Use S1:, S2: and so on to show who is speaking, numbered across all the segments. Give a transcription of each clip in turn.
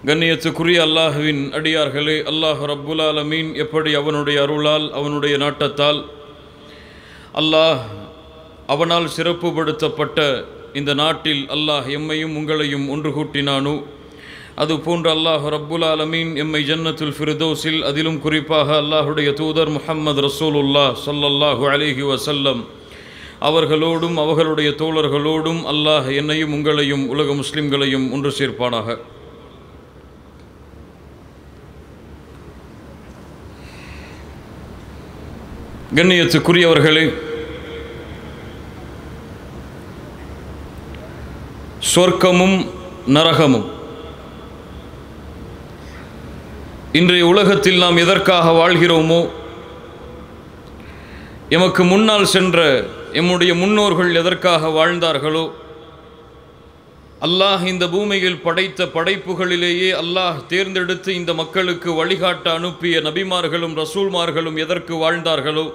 S1: கண்ணியத்துக்குரிய அல்லாஹுவின் அடியார்களே அல்லாஹ் ரப்புல் ஆலமீன் எப்படி அவனுடைய அருளால் அவனுடைய நாட்டத்தால் அல்லாஹ் அவனால் சிறப்புப்படுத்தப்பட்ட இந்த நாட்டில் அல்லாஹ் எம்மையும் உங்களையும் ஒன்று கூட்டினானோ அது போன்ற அல்லாஹ் ரப்புல் ஆலமீன் எம்மை ஜன்னத்துல் ஃபிர்தோஸில் அதிலும் குறிப்பாக அல்லாஹுடைய தூதர் முஹம்மது ரசூலுல்லா ஸல்லல்லாஹு அலைஹி வஸல்லம் அவர்களோடும் அவர்களுடைய தோழர்களோடும் அல்லாஹ் என்னையும் உங்களையும் உலக முஸ்லிம்களையும் ஒன்று சேர்ப்பானாக கண்ணியத்துக்குரியவர்களே சொர்க்கமும் நரகமும் இன்றைய உலகத்தில் நாம் எதற்காக வாழ்கிறோமோ எமக்கு முன்னால் சென்ற எம்முடைய முன்னோர்கள் எதற்காக வாழ்ந்தார்களோ அல்லாஹ் இந்த பூமியில் படைத்த படைப்புகளிலேயே அல்லாஹ் தேர்ந்தெடுத்து இந்த மக்களுக்கு வழிகாட்ட அனுப்பிய நபிமார்களும் ரசூல்மார்களும் எதற்கு வாழ்ந்தார்களோ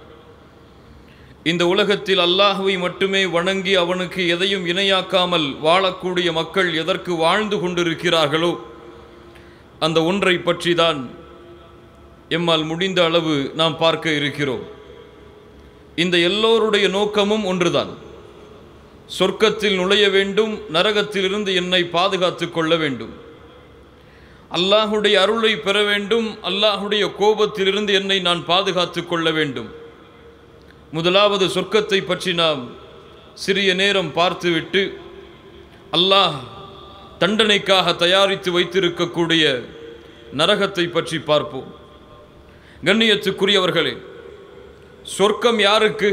S1: இந்த உலகத்தில் அல்லாஹுவை மட்டுமே வணங்கி அவனுக்கு எதையும் இணையாக்காமல் வாழக்கூடிய மக்கள் எதற்கு வாழ்ந்து கொண்டிருக்கிறார்களோ அந்த ஒன்றை பற்றி தான் எம்மால் முடிந்த அளவு நாம் பார்க்க இருக்கிறோம் இந்த எல்லோருடைய நோக்கமும் ஒன்றுதான் சொர்க்கத்தில் நுழைய வேண்டும் நரகத்திலிருந்து என்னை பாதுகாத்து கொள்ள வேண்டும் அல்லாஹுடைய அருளை பெற வேண்டும் அல்லாஹுடைய கோபத்திலிருந்து என்னை நான் பாதுகாத்து கொள்ள வேண்டும் முதலாவது சொர்க்கத்தை பற்றி நாம் சிறிய நேரம் பார்த்துவிட்டு அல்லாஹ் தண்டனைக்காக தயாரித்து வைத்திருக்கக்கூடிய நரகத்தை பற்றி பார்ப்போம் கண்ணியத்துக்குரியவர்களே சொர்க்கம் யாருக்கு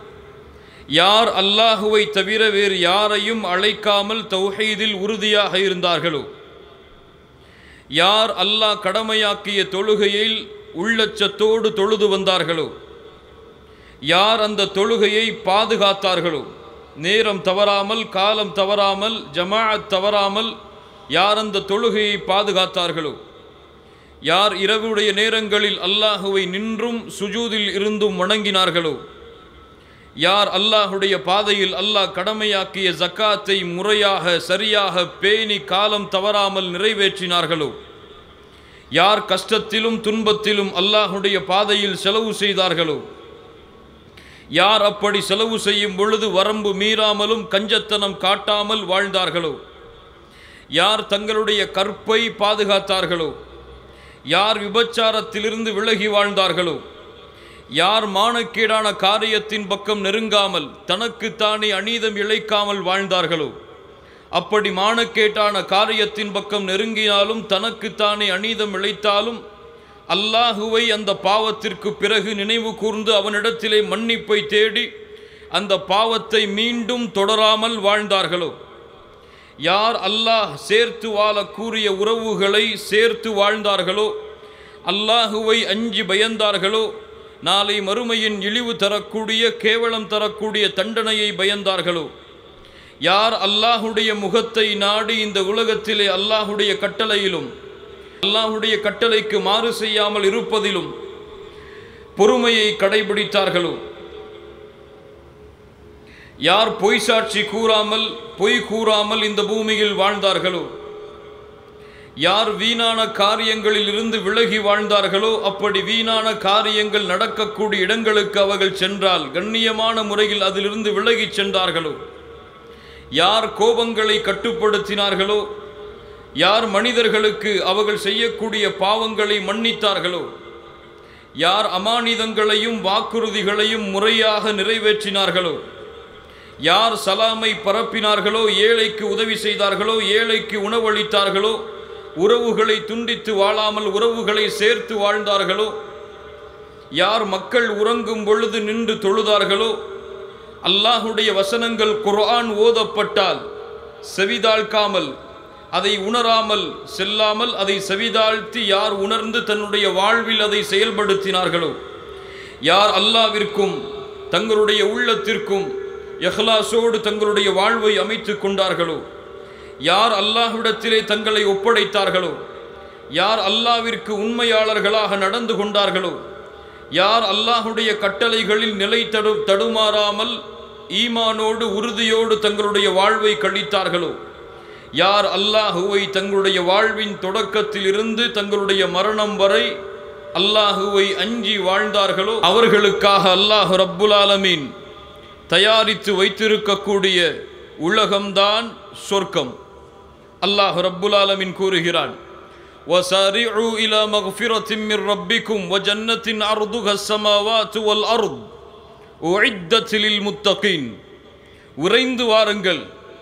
S1: யார் அல்லாஹுவை தவிர வேறு யாரையும் அழைக்காமல் தௌஹீதில் உறுதியாக இருந்தார்களோ யார் அல்லாஹ் கடமையாக்கிய தொழுகையில் உள்ளச்சத்தோடு தொழுது வந்தார்களோ யார் அந்த தொழுகையை பாதுகாத்தார்களோ நேரம் தவறாமல் காலம் தவறாமல் ஜமாஅத் தவறாமல் யார் அந்த தொழுகையை பாதுகாத்தார்களோ யார் இரவுடைய நேரங்களில் அல்லாஹுவை நின்றும் சுஜூதில் இருந்தும் வணங்கினார்களோ யார் அல்லாஹுடைய பாதையில் அல்லாஹ் கடமையாக்கிய ஜக்காத்தை முறையாக சரியாக பேணி காலம் தவறாமல் நிறைவேற்றினார்களோ யார் கஷ்டத்திலும் துன்பத்திலும் அல்லாஹுடைய பாதையில் செலவு செய்தார்களோ யார் அப்படி செலவு செய்யும் பொழுது வரம்பு மீறாமலும் கஞ்சத்தனம் காட்டாமல் வாழ்ந்தார்களோ யார் தங்களுடைய கற்பை பாதுகாத்தார்களோ யார் விபச்சாரத்திலிருந்து விலகி வாழ்ந்தார்களோ யார் மானக்கேடான காரியத்தின் பக்கம் நெருங்காமல் தனக்குத்தானே அநீதம் இழைக்காமல் வாழ்ந்தார்களோ அப்படி மானக்கேட்டான காரியத்தின் பக்கம் நெருங்கினாலும் தனக்குத்தானே அநீதம் இழைத்தாலும் அல்லாஹுவை அந்த பாவத்திற்கு பிறகு நினைவு கூர்ந்து அவனிடத்திலே மன்னிப்பை தேடி அந்த பாவத்தை மீண்டும் தொடராமல் வாழ்ந்தார்களோ யார் அல்லாஹ் சேர்த்து வாழ கூறிய உறவுகளை சேர்த்து வாழ்ந்தார்களோ அல்லாஹுவை அஞ்சி பயந்தார்களோ நாளை மறுமையின் இழிவு தரக்கூடிய கேவலம் தரக்கூடிய தண்டனையை பயந்தார்களோ யார் அல்லாஹுடைய முகத்தை நாடி இந்த உலகத்திலே அல்லாஹுடைய கட்டளையிலும் அல்லாஹுடைய கட்டளைக்கு மாறு செய்யாமல் இருப்பதிலும் பொறுமையை கடைபிடித்தார்களோ யார் பொய் சாட்சி கூறாமல் பொய் கூறாமல் இந்த பூமியில் வாழ்ந்தார்களோ யார் வீணான காரியங்களில் இருந்து விலகி வாழ்ந்தார்களோ அப்படி வீணான காரியங்கள் நடக்கக்கூடிய இடங்களுக்கு அவர்கள் சென்றால் கண்ணியமான முறையில் அதிலிருந்து விலகிச் சென்றார்களோ யார் கோபங்களை கட்டுப்படுத்தினார்களோ யார் மனிதர்களுக்கு அவர்கள் செய்யக்கூடிய பாவங்களை மன்னித்தார்களோ யார் அமானிதங்களையும் வாக்குறுதிகளையும் முறையாக நிறைவேற்றினார்களோ யார் சலாமை பரப்பினார்களோ ஏழைக்கு உதவி செய்தார்களோ ஏழைக்கு உணவளித்தார்களோ உறவுகளை துண்டித்து வாழாமல் உறவுகளை சேர்த்து வாழ்ந்தார்களோ யார் மக்கள் உறங்கும் பொழுது நின்று தொழுதார்களோ அல்லாஹுடைய வசனங்கள் குர்ஆன் ஓதப்பட்டால் செவிதாழ்க்காமல் அதை உணராமல் செல்லாமல் அதை செவிதாழ்த்தி யார் உணர்ந்து தன்னுடைய வாழ்வில் அதை செயல்படுத்தினார்களோ யார் அல்லாவிற்கும் தங்களுடைய உள்ளத்திற்கும் எஹ்லாசோடு தங்களுடைய வாழ்வை அமைத்து கொண்டார்களோ யார் அல்லாஹ்விடத்திலே தங்களை ஒப்படைத்தார்களோ யார் அல்லாவிற்கு உண்மையாளர்களாக நடந்து கொண்டார்களோ யார் அல்லாஹுடைய கட்டளைகளில் நிலை தடு தடுமாறாமல் ஈமானோடு உறுதியோடு தங்களுடைய வாழ்வை கழித்தார்களோ யார் அல்லாஹுவை தங்களுடைய வாழ்வின் தொடக்கத்தில் இருந்து தங்களுடைய மரணம் வரை அல்லாஹுவை அஞ்சி வாழ்ந்தார்களோ அவர்களுக்காக அல்லாஹ் ரப்புல் ஆலமீன் தயாரித்து வைத்திருக்கக்கூடிய உலகம்தான் சொர்க்கம் அல்லாஹ் ரப்புல் ஆலமீன் கூறுகிறான் وسارعوا إلى مغفرة من ربكم وجنة عرضها السماوات والأرض أعدت للمتقين விரைந்து வாருங்கள்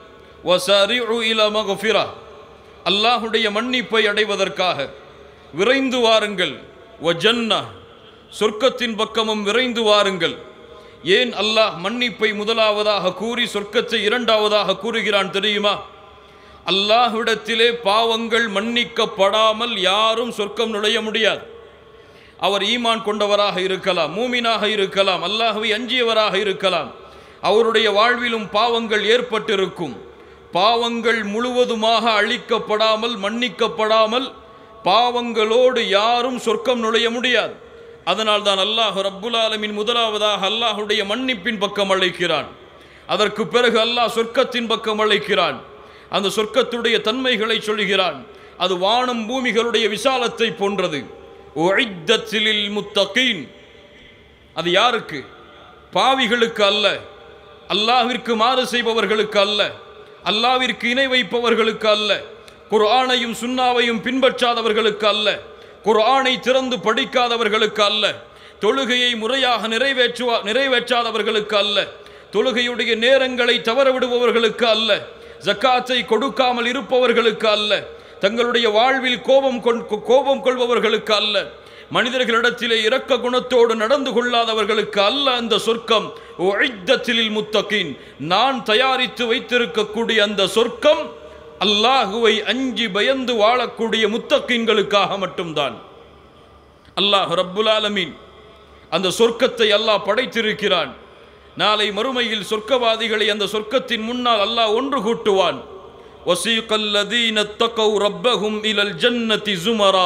S1: வசாரிஉ இலா மகஃபிரா அல்லாஹுடைய மன்னிப்பை அடைவதற்காக விரைந்து வாருங்கள் வஜன்னா சொர்க்கத்தின் பக்கமும் விரைந்து வாருங்கள் ஏன் அல்லாஹ் மன்னிப்பை முதலாவதாக கூறி சொர்க்கத்தை இரண்டாவதாக கூறுகிறான் தெரியுமா அல்லாஹ்விடத்திலே பாவங்கள் மன்னிக்கப்படாமல் யாரும் சொர்க்கம் நுழைய முடியாது அவர் ஈமான் கொண்டவராக இருக்கலாம் மூமினாக இருக்கலாம் அல்லாஹ்வை அஞ்சியவராக இருக்கலாம் அவருடைய வாழ்விலும் பாவங்கள் ஏற்பட்டிருக்கும் பாவங்கள் முழுவதுமாக அழிக்கப்படாமல் மன்னிக்கப்படாமல் பாவங்களோடு யாரும் சொர்க்கம் நுழைய முடியாது அதனால் தான் அல்லாஹ் ரப்புல் ஆலமின் முதலாவதாக அல்லாஹுடைய மன்னிப்பின் பக்கம் அழைக்கிறான் அதற்கு பிறகு அல்லாஹ் சொர்க்கத்தின் பக்கம் அழைக்கிறான் அந்த சொர்க்கத்துடைய தன்மைகளை சொல்கிறான் அது வானம் பூமிகளுடைய விசாலத்தை போன்றது ஒழித்தலில் முத்தகீன் அது யாருக்கு பாவிகளுக்கு அல்ல அல்லாஹ்விற்கு மாறு செய்பவர்களுக்கு அல்ல அல்லாஹ்விற்கு இணை வைப்பவர்களுக்கு அல்ல குர்ஆனையும் சுன்னாவையும் பின்பற்றாதவர்களுக்கு அல்ல குர்ஆனை திறந்து படிக்காதவர்களுக்கு அல்ல தொழுகையை முறையாக நிறைவேற்றுவா நிறைவேற்றாதவர்களுக்கு அல்ல தொழுகையுடைய நேரங்களை தவறவிடுபவர்களுக்கு அல்ல ஜக்காத்தை கொடுக்காமல் இருப்பவர்களுக்கு அல்ல தங்களுடைய வாழ்வில் கோபம் கொண் கோபம் கொள்பவர்களுக்கு அல்ல மனிதர்களிடத்திலே இரக்க குணத்தோடு நடந்து கொள்ளாதவர்களுக்கு அல்ல அந்த சொர்க்கம் ஒழித்தத்திலில் முத்தகின் நான் தயாரித்து வைத்திருக்கக்கூடிய அந்த சொர்க்கம் அல்லாஹுவை அஞ்சி பயந்து வாழக்கூடிய முத்தகின்களுக்காக மட்டும்தான் அல்லாஹ் ரப்புல் ஆலமீன் அந்த சொர்க்கத்தை அல்லாஹ் படைத்திருக்கிறான் நாளை மறுமையில் சொர்க்கவாதிகளை அந்த சொர்க்கத்தின் முன்னால் அல்லாஹ் ஒன்று கூட்டுவான் وسيق الذين اتقوا ربهم إلى الجنة زمرا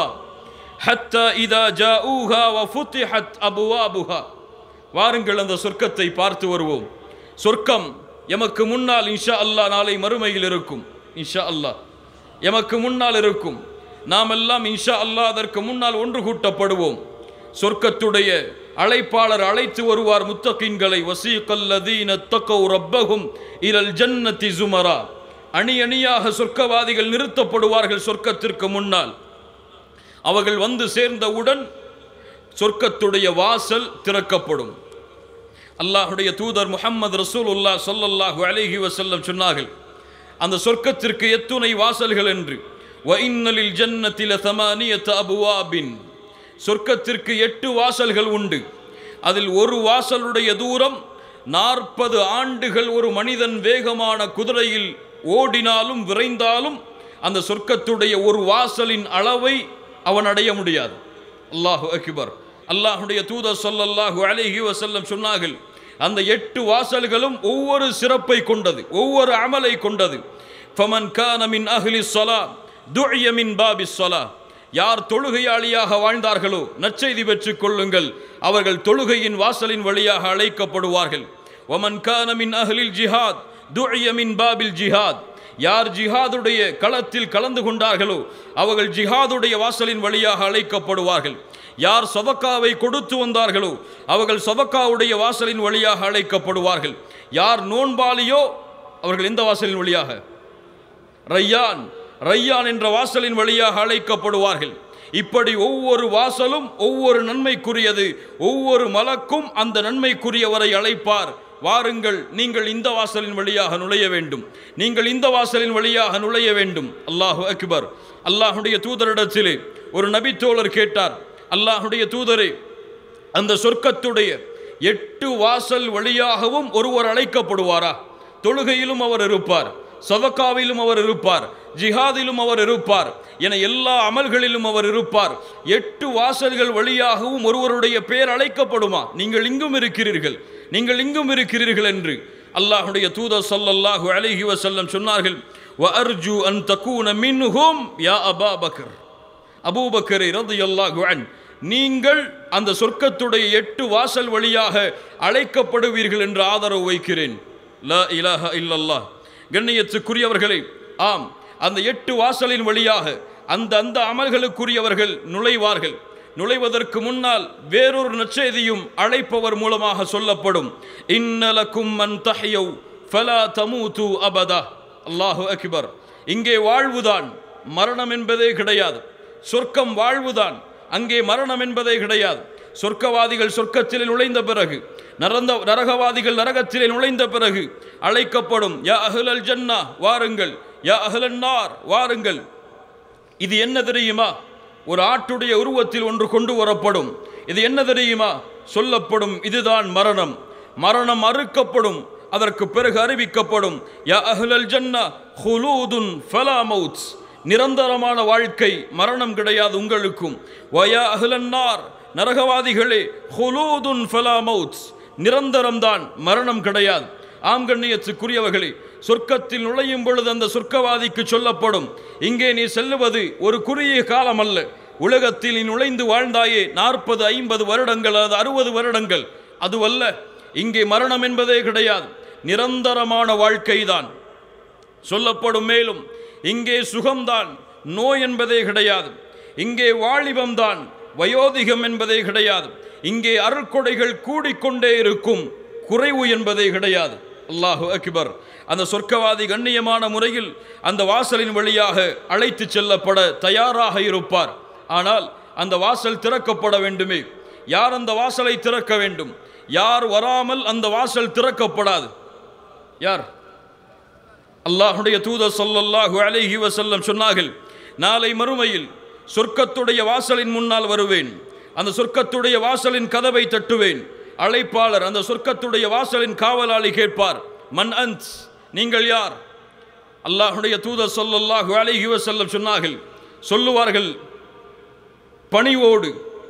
S1: حتى إذا جاءوها وفتحت أبوابها வாருங்கள் அந்த சொர்க்கத்தை பார்த்து வருவோம் சொர்க்கம் எமக்கு முன்னால் இன்ஷா அல்லாஹ் நாளை மறுமையில் இருக்கும் இன்ஷா அல்லாஹ் எமக்கு முன்னால் இருக்கும் நாம் எல்லாம் இன்ஷா அல்லாஹ் அதற்கு முன்னால் ஒன்று கூட்டப்படுவோம் சொர்க்கத்துடைய அழைப்பாளர் அழைத்து வருவார் முத்தகின்களை வசீகல்லதீன தக்கௌ ரப்பகும் இலல் ஜன்னதி சுமரா அணி அணியாக சொர்க்கவாதிகள் நிறுத்தப்படுவார்கள் சொர்க்கத்திற்கு முன்னால் அவர்கள் வந்து சேர்ந்தவுடன் சொர்க்கத்துடைய வாசல் திறக்கப்படும் அல்லாஹுடைய தூதர் முஹம்மது ரசூலுல்லா ஸல்லல்லாஹு அலைஹி வஸல்லம் சொன்னார்கள் அந்த சொர்க்கத்திற்கு எத்துணை வாசல்கள் என்று வ இன்னலில் ஜன்னத்தில தமானியத்த அபுவாபின் சொர்க்கத்திற்கு எட்டு வாசல்கள் உண்டு அதில் ஒரு வாசலுடைய தூரம் நாற்பது ஆண்டுகள் ஒரு மனிதன் வேகமான குதிரையில் ஓடினாலும் விரைந்தாலும் அந்த சொர்க்கத்துடைய ஒரு வாசலின் அளவை அவன் அடைய முடியாது அல்லாஹு அக்பர் அல்லாஹுடைய தூதர் சொல்லல்லாஹு அலைஹி வஸல்லம் சொன்னார்கள் அந்த எட்டு வாசல்களும் ஒவ்வொரு சிறப்பை கொண்டது ஒவ்வொரு அமலை கொண்டது ஃபமன் கான மின் அஹ்லி ஸலா துஇய மின் பாபி ஸலா யார் தொழுகையாளியாக வாழ்ந்தார்களோ நற்செய்தி பெற்றுக் கொள்ளுங்கள் அவர்கள் தொழுகையின் வாசலின் வழியாக அழைக்கப்படுவார்கள் ஒமன் கான மின் அஹ்லில் ஜிஹாத் துஇய மின் பாபில் ஜிஹாத் யார் ஜிஹாதுடைய களத்தில் கலந்து கொண்டார்களோ அவர்கள் ஜிஹாதுடைய வாசலின் வழியாக அழைக்கப்படுவார்கள் யார் சபக்காவை கொடுத்து வந்தார்களோ அவர்கள் சபக்காவுடைய வாசலின் வழியாக அழைக்கப்படுவார்கள் யார் நோன்பாளியோ அவர்கள் எந்த வாசலின் வழியாக ரையான் ரையான் என்ற வாசலின் வழியாக அழைக்கப்படுவார்கள் இப்படி ஒவ்வொரு வாசலும் ஒவ்வொரு நன்மைக்குரியது ஒவ்வொரு மலக்கும் அந்த நன்மைக்குரியவரை அழைப்பார் வாருங்கள் நீங்கள் இந்த வாசலின் வழியாக நுழைய வேண்டும் நீங்கள் இந்த வாசலின் வழியாக நுழைய வேண்டும் அல்லாஹு அக்பர் அல்லாஹுடைய தூதரிடத்திலே ஒரு நபித்தோழர் கேட்டார் அல்லாஹுடைய தூதரே அந்த சொர்க்கத்துடைய எட்டு வாசல் வழியாகவும் ஒருவர் அழைக்கப்படுவாரா தொழுகையிலும் அவர் இருப்பார் சதக்காவிலும் அவர் இருப்பார் ஜிஹாதிலும் அவர் இருப்பார் என எல்லா அமல்களிலும் அவர் இருப்பார் எட்டு வாசல்கள் வழியாகவும் ஒருவருடைய பெயர் அழைக்கப்படுமா நீங்கள் இங்கும் இருக்கிறீர்கள் நீங்கள் இங்கும் இருக்கிறீர்கள் என்று அல்லாஹுடைய தூதர் ஸல்லல்லாஹு அலைஹி வஸல்லம் சொன்னார்கள் வ அர்ஜு அன் தகூன மின்ஹும் யா அபா பக்கர் அபூபக்கரை ரதியல்லாஹு அன் நீங்கள் அந்த சொர்க்கத்துடைய எட்டு வாசல் வழியாக அழைக்கப்படுவீர்கள் என்று ஆதரவு வைக்கிறேன் லா இலாஹ இல்லல்லாஹ் கண்ணியத்துக்குரியவர்களே ஆம் அந்த எட்டு வாசலின் வழியாக அந்த அந்த அமல்களுக்குரியவர்கள் நுழைவார்கள் நுழைவதற்கு முன்னால் வேறொரு நற்செய்தியும் அழைப்பவர் மூலமாக சொல்லப்படும் இன்னலக்கும் மன் தஹ்யவ் ஃபலா தமூது அபதா அல்லாஹு அக்பர் இங்கே வாழ்வுதான் மரணம் என்பதே கிடையாது சொர்க்கம் வாழ்வுதான் அங்கே மரணம் என்பதே கிடையாது சொர்க்கவாதிகள் சொர்க்கத்திலே நுழைந்த பிறகு நரந்த நரகவாதிகள் நரகத்திலே நுழைந்த பிறகு அழைக்கப்படும் யா அஹ்லல் ஜன்னா வாருங்கள் யா அஹ்லன் நார் வாருங்கள் இது என்ன தெரியுமா ஒரு ஆட்டுடைய உருவத்தில் ஒன்று கொண்டு வரப்படும் இது என்ன தெரியுமா சொல்லப்படும் இதுதான் மரணம் மரணம் அறுக்கப்படும் அதற்கு பிறகு அறிவிக்கப்படும் யா அஹ்லல் ஜன்னா ஹுலூதுன் ஃபலா மௌத்ஸ் நிரந்தரமான வாழ்க்கை மரணம் கிடையாது உங்களுக்கும் வயா அஹ்லன்னார் நரகவாதிகளே ஹுலூதுன் ஃபலா மௌத்ஸ் நிரந்தரம்தான் மரணம் கிடையாது ஆம் கண்ணியத்துக்குரியவர்களே சொர்க்கத்தில் நுழையும் பொழுது அந்த சொர்க்கவாதிக்கு சொல்லப்படும் இங்கே நீ செல்லுவது ஒரு குறுகிய காலம் அல்ல உலகத்தில் நீ நுழைந்து வாழ்ந்தாயே நாற்பது ஐம்பது வருடங்கள் அல்லது அறுபது வருடங்கள் அதுவல்ல இங்கே மரணம் என்பதே கிடையாது நிரந்தரமான வாழ்க்கைதான் சொல்லப்படும் மேலும் இங்கே சுகம்தான் நோய் என்பதே கிடையாது இங்கே வாலிபம்தான் வயோதிகம் என்பதே கிடையாது இங்கே அருட்கொடைகள் கூடிக்கொண்டே இருக்கும் குறைவு என்பதே கிடையாது அல்லாஹு அக்பர் அந்த சொர்க்கவாதி கண்ணியமான முறையில் அந்த வாசலின் வழியாக அழைத்து செல்லப்பட தயாராக இருப்பார் ஆனால் அந்த வாசல் திறக்கப்பட வேண்டுமே யார் அந்த வாசலை திறக்க வேண்டும் யார் வராமல் அந்த வாசல் திறக்கப்படாது யார் அல்லாஹுடைய தூதர் ஸல்லல்லாஹு அலைஹி வஸல்லம் சொன்னார்கள் நாளை மறுமையில் சொர்க்கத்துடைய வாசலின் முன்னால் வருவேன் அந்த சொர்க்கத்துடைய வாசலின் கதவை தட்டுவேன் அழைப்பாளர் அந்த சொர்க்கத்துடைய வாசலின் காவலாளி கேட்பார் மன் அன்ஸ் நீங்கள் யார் அல்லாஹுடைய தூதர் ஸல்லல்லாஹு அலைஹி வஸல்லம் சொன்னார்கள் சொல்லுவார்கள் பணிவோடு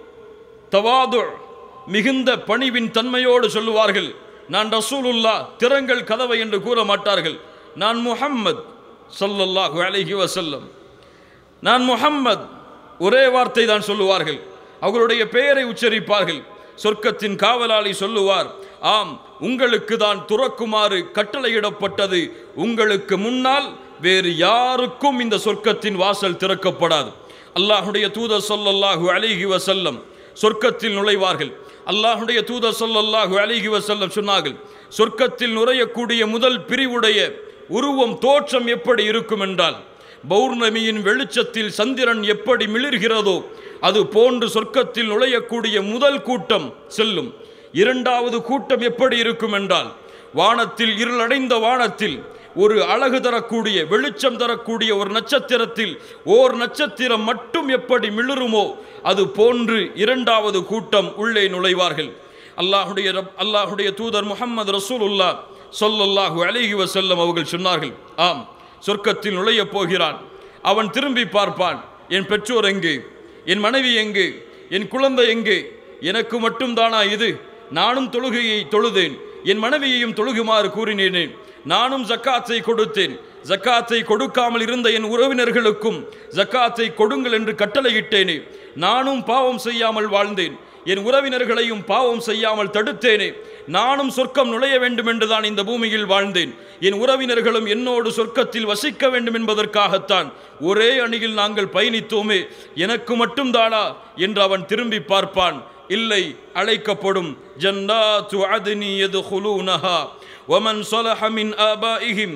S1: தவாது மிகுந்த பணிவின் தன்மையோடு சொல்லுவார்கள் நான் ரசூலுல்லா திறங்கள் கதவை என்று கூற மாட்டார்கள் நான் முஹம்மத் ஸல்லல்லாஹு அலைஹி வஸல்லம் நான் முஹம்மத் ஒரே வார்த்தை தான் சொல்லுவார்கள் அவர்களுடைய பெயரை உச்சரிப்பார்கள் சொர்க்கத்தின் காவலாளி சொல்லுவார் ஆம் உங்களுக்கு தான் துறக்குமாறு கட்டளையிடப்பட்டது உங்களுக்கு முன்னால் வேறு யாருக்கும் இந்த சொர்க்கத்தின் வாசல் திறக்கப்படாது அல்லாஹுடைய தூதர் ஸல்லல்லாஹு அலைஹி வஸல்லம் சொர்க்கத்தில் நுழைவார்கள் அல்லாஹுடைய தூதர் ஸல்லல்லாஹு அலைஹி வஸல்லம் சொன்னார்கள் சொர்க்கத்தில் நுழையக்கூடிய முதல் பிரிவுடைய உருவம் தோற்றம் எப்படி இருக்கும் என்றால் பௌர்ணமியின் வெளிச்சத்தில் சந்திரன் எப்படி மிளிர்கிறதோ அது போன்று சொர்க்கத்தில் நுழையக்கூடிய முதல் கூட்டம் செல்லும் இரண்டாவது கூட்டம் எப்படி இருக்கும் என்றால் வானத்தில் இருளடைந்த வானத்தில் ஒரு அழகு தரக்கூடிய வெளிச்சம் தரக்கூடிய ஒரு நட்சத்திரத்தில் ஓர் நட்சத்திரம் மட்டும் எப்படி மிளிருமோ அது போன்று இரண்டாவது கூட்டம் உள்ளே நுழைவார்கள் அல்லாஹுடைய ரப்- அல்லாஹுடைய தூதர் முஹம்மது ரசூலுல்லா ஸல்லல்லாஹு அலைஹி வஸல்லம் அவர்கள் சொன்னார்கள் ஆம் சொர்க்கத்தில் நுழையப் போகிறான் அவன் திரும்பி பார்ப்பான் என் பெற்றோர் எங்கே என் மனைவி எங்கே என் குழந்தை எங்கே எனக்கு மட்டும் தானா இது நானும் தொழுகையை தொழுதேன் என் மனைவியையும் தொழுகுமாறு கூறினேனே நானும் ஜக்காத்தை கொடுத்தேன் ஜக்காத்தை கொடுக்காமல் இருந்த என் உறவினர்களுக்கும் ஜக்காத்தை கொடுங்கள் என்று கட்டளையிட்டேனே நானும் பாவம் செய்யாமல் வாழ்ந்தேன் என் உறவினர்களையும் பாவம் செய்யாமல் தடுத்தேனே நானும் சொர்க்கம் நுழைய வேண்டும் என்றுதான் இந்த பூமியில் வாழ்ந்தேன் என் உறவினர்களும் என்னோடு சொர்க்கத்தில் வசிக்க வேண்டும் என்பதற்காகத்தான் ஒரே அணியில் நாங்கள் பயணித்தோமே எனக்கு மட்டும்தானா என்று அவன் திரும்பி பார்ப்பான் இல்லை அழைக்கப்படும் ஜன்னாத்து அத்னி யதுகுலூனஹா ومن صلح من آبائهم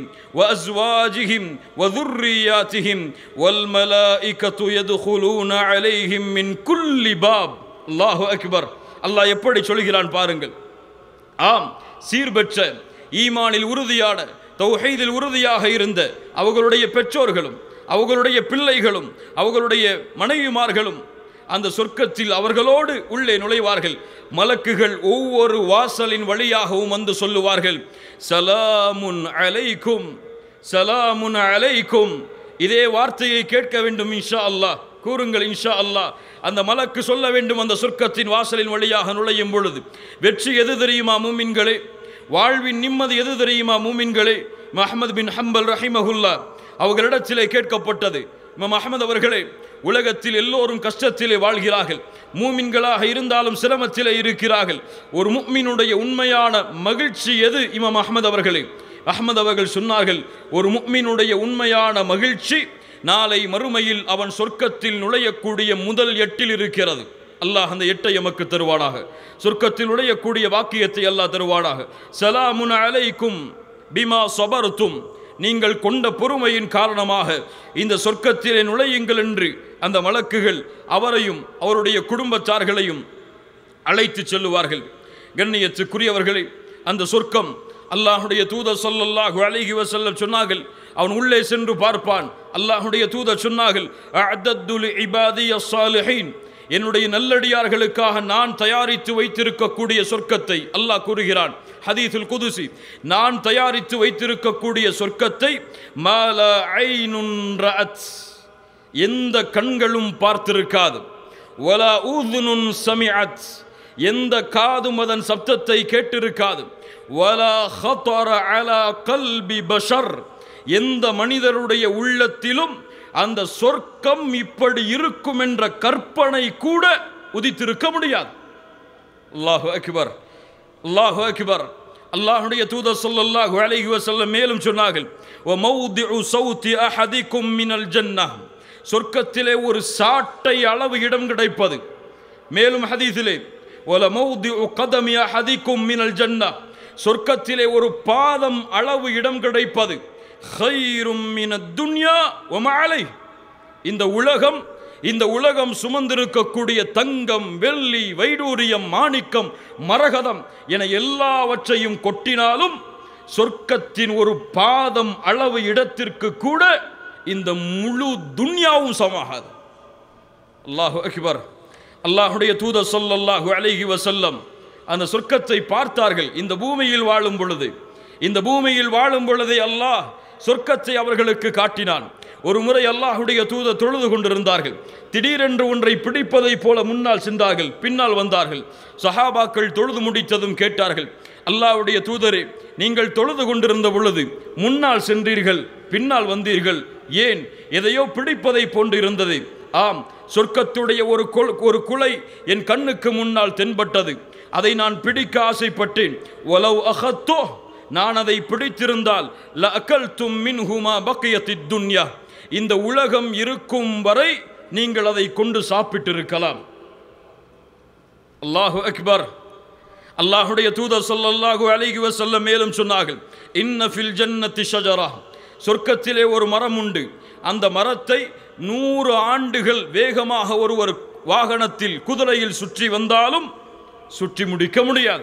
S1: وأزواجهم وذرياتهم والملائكة يدخلون عليهم من كل باب الله أكبر அல்லாஹ் எப்படி சொல்கிறான் பாருங்கள் ஆம் சீர்பெற்ற ஈமானில் உறுதியான தௌஹீதில் உறுதியாக இருந்த அவர்களுடைய பெற்றோர்களும் அவர்களுடைய பிள்ளைகளும் அவர்களுடைய மனைவிமார்களும் அந்த சொர்க்கத்தில் அவர்களோடு உள்ளே நுழைவார்கள் மலக்குகள் ஒவ்வொரு வாசலின் வழியாகவும் வந்து சொல்லுவார்கள் சலாமுன் அலைக்கும் சலாமுன் அலைக்கும் இதே வார்த்தையை கேட்க வேண்டும் இன்ஷா அல்லாஹ் கூறுங்கள் இன்ஷா அல்லாஹ் அந்த மலக்கு சொல்ல வேண்டும் அந்த சொர்க்கத்தின் வாசலின் வழியாக நுழையும் பொழுது வெற்றி எது தெரியுமா மூமின்களே வாழ்வின் நிம்மதி எது தெரியுமா மூமின்களே மஹமது பின் ஹம்பல் ரஹிமஹுல்லா அவர்களிடத்திலே கேட்கப்பட்டது இமாம் அஹமது அவர்களே உலகத்தில் எல்லோரும் கஷ்டத்திலே வாழ்கிறார்கள் மூமின்களாக இருந்தாலும் சிரமத்திலே இருக்கிறார்கள் ஒரு முக்மினுடைய உண்மையான மகிழ்ச்சி எது இமாம் அஹமது அவர்களே அஹ்மத் அவர்கள் சொன்னார்கள் ஒரு முக்மினுடைய உண்மையான மகிழ்ச்சி நாளை மறுமையில் அவன் சொர்க்கத்தில் நுழையக்கூடிய முதல் எட்டில் இருக்கிறது அல்லாஹ் அந்த எட்டை எமக்கு தருவானாக சொர்க்கத்தில் நுழையக்கூடிய வாக்கியத்தை அல்லாஹ் தருவானாக சலாமுன் அலைக்கும் பிமா சொபர்த்தும் நீங்கள் கொண்ட பொறுமையின் காரணமாக இந்த சொர்க்கத்திலே நுழையுங்கள் என்று அந்த மலக்குகள் அவரையும் அவருடைய குடும்பத்தார்களையும் அழைத்து செல்லுவார்கள் கண்ணியத்துக்குரியவர்களே அந்த சொர்க்கம் அல்லாஹுடைய தூதர் சொல்லல்லாஹு அலைஹி வஸல்லம் சொன்னார்கள் அவன் உள்ளே சென்று பார்ப்பான் அல்லாஹுடைய தூதர் சொன்னார்கள் அஅதத்து லிஇபாதிய ஸாலிஹீன் என்னுடைய நல்லடியார்களுக்காக நான் தயாரித்து வைத்திருக்கக்கூடிய சொர்க்கத்தை அல்லாஹ் கூறுகிறான் ஹதீஸுல் குதுசி நான் தயாரித்து வைத்திருக்கக்கூடிய சொர்க்கத்தை மால ஐனுன் ரஅத் எந்த கண்களும் பார்த்திருக்காது வலா ஊதுனுன் சமிஅத் எந்த காதும் அதன் சப்தத்தை கேட்டிருக்காது வலா ஹத்தர அலா கல்பி பஷர் எந்த மனிதருடைய உள்ளத்திலும் அந்த சொர்க்கம் இப்படி இருக்கும் என்ற கற்பனை கூட உதித்திருக்க முடியாது அல்லாஹு அக்பர் அல்லாஹு அக்பர் அல்லாஹுடைய தூதர் ஸல்லல்லாஹு அலைஹி வஸல்லம் மேலும் சொன்னார்கள் வ மௌதிஉ சௌதி அஹதிக்கும் மினல் ஜன்னah சொர்க்கத்திலே ஒரு சாட்டை அளவு இடம் கிடைப்பது மேலும் ஹதீஸிலே வல மௌதிஉ கதமி அஹதிக்கும் மினல் ஜன்னah சொர்க்கத்திலே ஒரு பாதம் அளவு இடம் கிடைப்பது ஹைரும் மினத் துன்யா வ மஅலை இந்த உலகம் இந்த உலகம் சுமந்திருக்கக்கூடிய தங்கம் வெள்ளி வைடூரியம் மாணிக்கம் மரகதம் என எல்லாவற்றையும் கொட்டினாலும் சொர்க்கத்தின் ஒரு பாதம் அளவு இடத்திற்கு கூட இந்த முழு துன்யாவும் சமாகாது அல்லாஹு அக்பர் அல்லாஹுடைய தூதர் சொல்லல்லாஹு அலைஹி வசல்லம் அந்த சொர்க்கத்தை பார்த்தார்கள் இந்த பூமியில் வாழும் பொழுது இந்த பூமியில் வாழும் பொழுதே அல்லாஹ் சொர்க்கத்தை அவர்களுக்கு காட்டினான் ஒரு முறை அல்லாஹுடைய தூதர் தொழுது கொண்டிருந்தார்கள் திடீரென்று ஒன்றை பிடிப்பதைப் போல முன்னால் சென்றார்கள் பின்னால் வந்தார்கள் சஹாபாக்கள் தொழுது முடித்ததும் கேட்டார்கள் அல்லாஹ்வுடைய தூதரே நீங்கள் தொழுது கொண்டிருந்த பொழுது முன்னால் சென்றீர்கள் பின்னால் வந்தீர்கள் ஏன் எதையோ பிடிப்பதை போன்று இருந்தது ஆம் சொர்க்கத்துடைய ஒரு கொல் ஒரு குலை என் கண்ணுக்கு முன்னால் தென்பட்டது அதை நான் பிடிக்க ஆசைப்பட்டேன் ஒலவ் அகத்தோ நான் அதை பிடித்திருந்தால் ல அகல்தும் மின்ஹுமா பக்கியத்தித் துன்யா இந்த உலகம் இருக்கும் வரை நீங்கள் அதை கொண்டு சாப்பிட்டிருக்கலாம் அல்லாஹு அக்பர் அல்லாஹுடைய தூதர் ஸல்லல்லாஹு அலைஹி வஸல்லம் மேலும் சொன்னார்கள் இன்ன ஃபில் ஜன்னத்தி ஷஜரா சொர்க்கத்திலே ஒரு மரம் உண்டு அந்த மரத்தை நூறு ஆண்டுகள் வேகமாக ஒருவர் வாகனத்தில் குதிரையில் சுற்றி வந்தாலும் சுற்றி முடிக்க முடியாது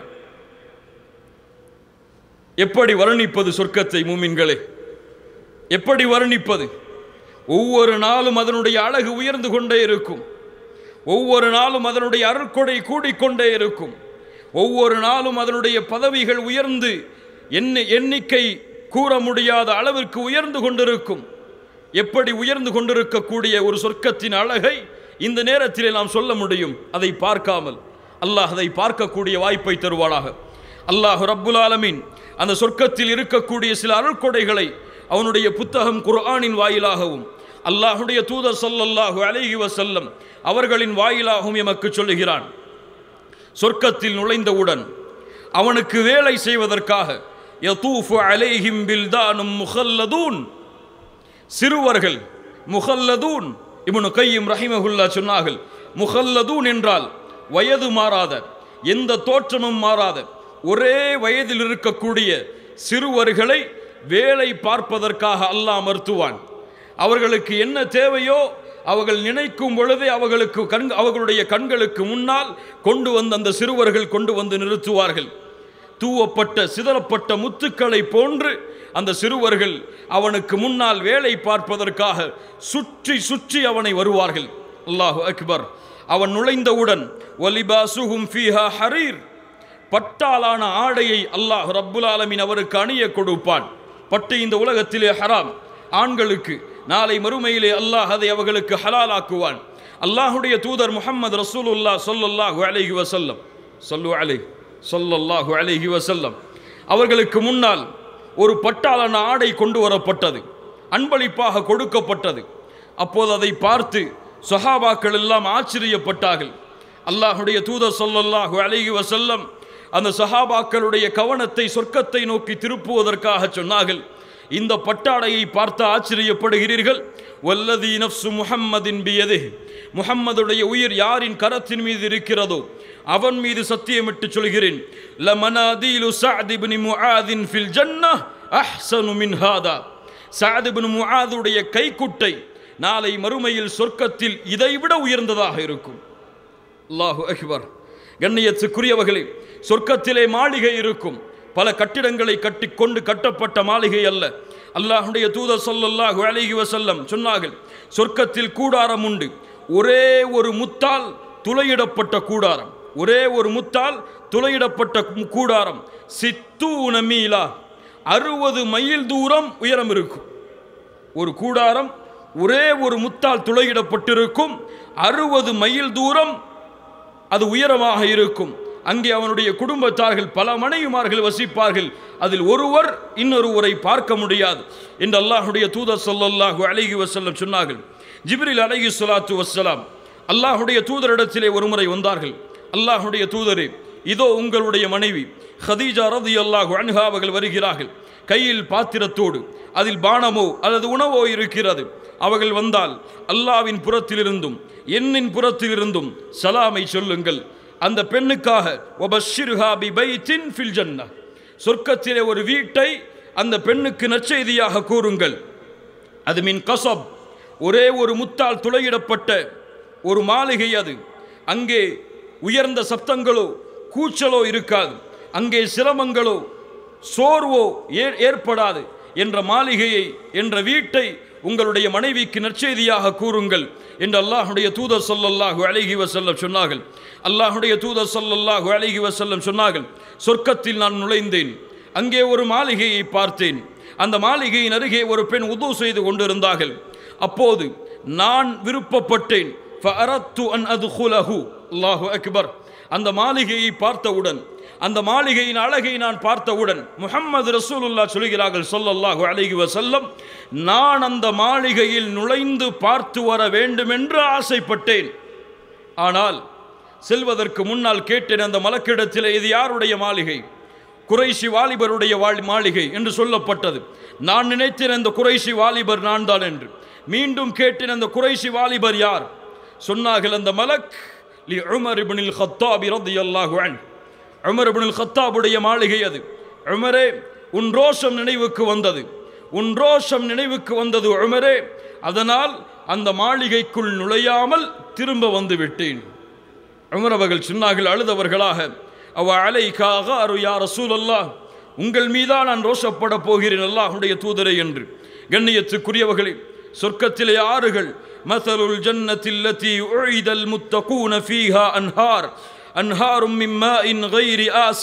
S1: எப்படி வர்ணிப்பது சொர்க்கத்தை மூமின்களே எப்படி வர்ணிப்பது ஒவ்வொரு நாளும் அதனுடைய அழகு உயர்ந்து கொண்டே இருக்கும் ஒவ்வொரு நாளும் அதனுடைய அருட்கொடை கூடிக்கொண்டே இருக்கும் ஒவ்வொரு நாளும் அதனுடைய பதவிகள் உயர்ந்து எண்ணி எண்ணிக்கை கூற முடியாத அளவிற்கு உயர்ந்து கொண்டிருக்கும் எப்படி உயர்ந்து கொண்டிருக்கக்கூடிய ஒரு சொர்க்கத்தின் அழகை இந்த நேரத்திலே நாம் சொல்ல முடியும் அதை பார்க்காமல் அல்லாஹ் அதை பார்க்கக்கூடிய வாய்ப்பை தருவானாக அல்லாஹ் ரப்புல் ஆலமீன் அந்த சொர்க்கத்தில் இருக்கக்கூடிய சில அருட்கொடைகளை அவனுடைய புத்தகம் குர்ஆனின் வாயிலாகவும் அல்லாஹுடைய தூதர் ஸல்லல்லாஹு அலைஹி வஸல்லம் அவர்களின் வாயிலாகவும் எமக்கு சொல்லுகிறான் சொர்க்கத்தில் நுழைந்தவுடன் அவனுக்கு வேலை செய்வதற்காக யதூஃபு அலைஹிம் பில்தானும் முஹல்லதூன் சிறுவர்கள் முஹல்லதூன் இப்னு கையும் ரஹிமஹுல்லா சொன்னார்கள் முஹல்லதூன் என்றால் வயது மாறாத எந்த தோற்றமும் மாறாத ஒரே வயதில் இருக்கக்கூடிய சிறுவர்களை வேலை பார்ப்பதற்காக அல்லாஹ் மருத்துவான் அவர்களுக்கு என்ன தேவையோ அவர்கள் நினைக்கும் பொழுதே அவர்களுக்கு கண் அவர்களுடைய கண்களுக்கு முன்னால் கொண்டு வந்து அந்த சிறுவர்கள் கொண்டு வந்து நிறுத்துவார்கள் தூவப்பட்ட சிதறப்பட்ட முத்துக்களை போன்று அந்த சிறுவர்கள் அவனுக்கு முன்னால் வேலை பார்ப்பதற்காக சுற்றி சுற்றி அவனை வருவார்கள் அல்லாஹு அக்பர் அவன் நுழைந்தவுடன் ஒலிபாசுகும் ஃபீஹா ஹரீர் பட்டாலான ஆடையை அல்லாஹ் ரப்புல் ஆலமீன் அவருக்கு அணிய கொடுப்பான் பட்டு இந்த உலகத்திலே ஹராம் ஆண்களுக்கு நாளை மறுமையிலே அல்லாஹ் அதை அவர்களுக்கு ஹலாலாக்குவான் அல்லாஹுடைய தூதர் முஹம்மது ரசூலுல்லா சொல்லல்லாஹு அலைஹி வசல்லம் சொல்லு அலை சொல்லல்லாஹு அலைஹி வசல்லம் அவர்களுக்கு முன்னால் ஒரு பட்டாளான ஆடை கொண்டு வரப்பட்டது அன்பளிப்பாக கொடுக்கப்பட்டது அப்போது அதை பார்த்து சொஹாபாக்கள் எல்லாம் ஆச்சரியப்பட்டார்கள் அல்லாஹுடைய தூதர் சொல்லல்லாஹு அலைஹி வசல்லம் அந்த சஹாபாக்களுடைய கவனத்தை சொர்க்கத்தை நோக்கி திருப்புவதற்காக சொன்னார்கள் இந்த பட்டாடையை பார்த்து ஆச்சரியப்படுகிறீர்கள் வல்லதி நஃப்சு முஹம்மதின் பியது முஹம்மதுடைய உயிர் யாரின் கரத்தின் மீது இருக்கிறதோ அவன் மீது சத்தியமிட்டு சொல்கிறேன் லமனாதீலு சஅத் இப்னு முஆதின் ஃபில் ஜன்னah அஹ்சனு மின் ஹாதா சஅத் இப்னு முஆதுடைய கைக்குட்டை நாளை மறுமையில் சொர்க்கத்தில் இதைவிட உயர்ந்ததாக இருக்கும் அல்லாஹு அக்பர் கண்ணியத்துக்குரியவர்களே சொர்க்கத்திலே மாளிகை இருக்கும் பல கட்டிடங்களை கட்டிக்கொண்டு கட்டப்பட்ட மாளிகை அல்ல அல்லாஹுடைய தூதர் ஸல்லல்லாஹு அலைஹி வஸல்லம் சொன்னார்கள் சொர்க்கத்தில் கூடாரம் உண்டு ஒரே ஒரு முத்தால் துளையிடப்பட்ட கூடாரம் ஒரே ஒரு முத்தால் துளையிடப்பட்ட கூடாரம் சித்தூன மீலா அறுபது மைல் தூரம் உயரம் இருக்கும் ஒரு கூடாரம் ஒரே ஒரு முத்தால் துளையிடப்பட்டிருக்கும் அறுபது மைல் தூரம் அது உயரமாக இருக்கும் அங்கே அவனுடைய குடும்பத்தார்கள் பல மனைவிமார்கள் வசிப்பார்கள் அதில் ஒருவர் இன்னொருவரை பார்க்க முடியாது என்று அல்லாஹுடைய தூதர் ஸல்லல்லாஹு அலைஹி வஸல்லம் சொன்னார்கள் ஜிப்ரில் அலைஹி ஸலாத்து வஸ்ஸலாம் அல்லாஹுடைய தூதரிடத்திலே ஒருமுறை வந்தார்கள் அல்லாஹுடைய தூதரே இதோ உங்களுடைய மனைவி ஹதீஜா ரதியல்லாஹு அன்ஹா அவர்கள் வருகிறார்கள் கையில் பாத்திரத்தோடு அதில் பானமோ அல்லது உணவோ இருக்கிறது அவர்கள் வந்தால் அல்லாவின் புறத்திலிருந்தும் என்னின் புறத்திலிருந்தும் சலாமை சொல்லுங்கள் அந்த பெண்ணுக்காக ஒபஷிர்ஹா பி பைத்தின் ஃபில் ஜன்னah சொர்க்கத்திலே ஒரு வீட்டை அந்த பெண்ணுக்கு நற்செய்தியாக கூறுங்கள் அது மின் கசப் ஒரே ஒரு முத்தால் துளையிடப்பட்ட ஒரு மாளிகை அது அங்கே உயர்ந்த சப்தங்களோ கூச்சலோ இருக்காது அங்கே சிரமங்களோ சோர்வோ ஏ- ஏற்படாது என்ற மாளிகையை என்ற வீட்டை உங்களுடைய மனைவிக்கு நற்செய்தியாக கூறுங்கள் என்று அல்லாஹுடைய தூதர் ஸல்லல்லாஹு அலைஹி வஸல்லம் சொன்னார்கள் அல்லாஹுடைய தூதர் ஸல்லல்லாஹு அலைஹி வஸல்லம் சொன்னார்கள் சொர்க்கத்தில் நான் நுழைந்தேன் அங்கே ஒரு மாளிகையை பார்த்தேன் அந்த மாளிகையின் அருகே ஒரு பெண் உது செய்து கொண்டிருந்தார்கள் அப்போது நான் விருப்பப்பட்டேன் ஃபஅரத்து அன் அதுகுலஹு அல்லாஹு அக்பர் அந்த மாளிகையை பார்த்தவுடன் அந்த மாளிகையின் அழகை நான் பார்த்தவுடன் முஹம்மது ரசூலுல்லாஹ் சொல்கிறார்கள் ஸல்லல்லாஹு அலைஹி வஸல்லம் நான் அந்த மாளிகையில் நுழைந்து பார்த்து வர வேண்டும் என்று ஆசைப்பட்டேன் ஆனால் செல்வதற்கு முன்னால் கேட்டேன் அந்த மலக்கிடத்திலே இது யாருடைய மாளிகை குறைஷி வாலிபருடைய வாழ் மாளிகை என்று சொல்லப்பட்டது நான் நினைத்தேன் அந்த குறைஷி வாலிபர் நான் தான் என்று மீண்டும் கேட்டேன் அந்த குறைஷி வாலிபர் யார் சொன்னார்கள் அந்த மலக் லி உமர் இப்னில் ஹத்தாபி ரலியல்லாஹு அன்ஹு உமர் இப்னுல் ஹத்தாபுடைய மாளிகை அது உமரே உன் ரோஷம் நினைவுக்கு வந்தது உன் ரோஷம் நினைவுக்கு வந்தது உமரே அதனால் அந்த மாளிகைக்குள் நுழையாமல் திரும்ப வந்து விட்டேன் உமர் அவர்கள் சொன்னார்கள் அழுதவர்களாக அவ அலைக்காக அரு யார் ரசூலல்லாஹ் உங்கள் மீதா நான் ரோஷப்பட போகிறேன் அல்லாஹுடைய தூதரை என்று கண்ணியத்துக்குரியவர்களே சொர்க்கத்திலே ஆறுகள் மசலுல் ஜன்னத்தில் லத்தி உழிதல் முத்தகூன ஃபீஹா அன்ஹார் أنهار من ماء غير آس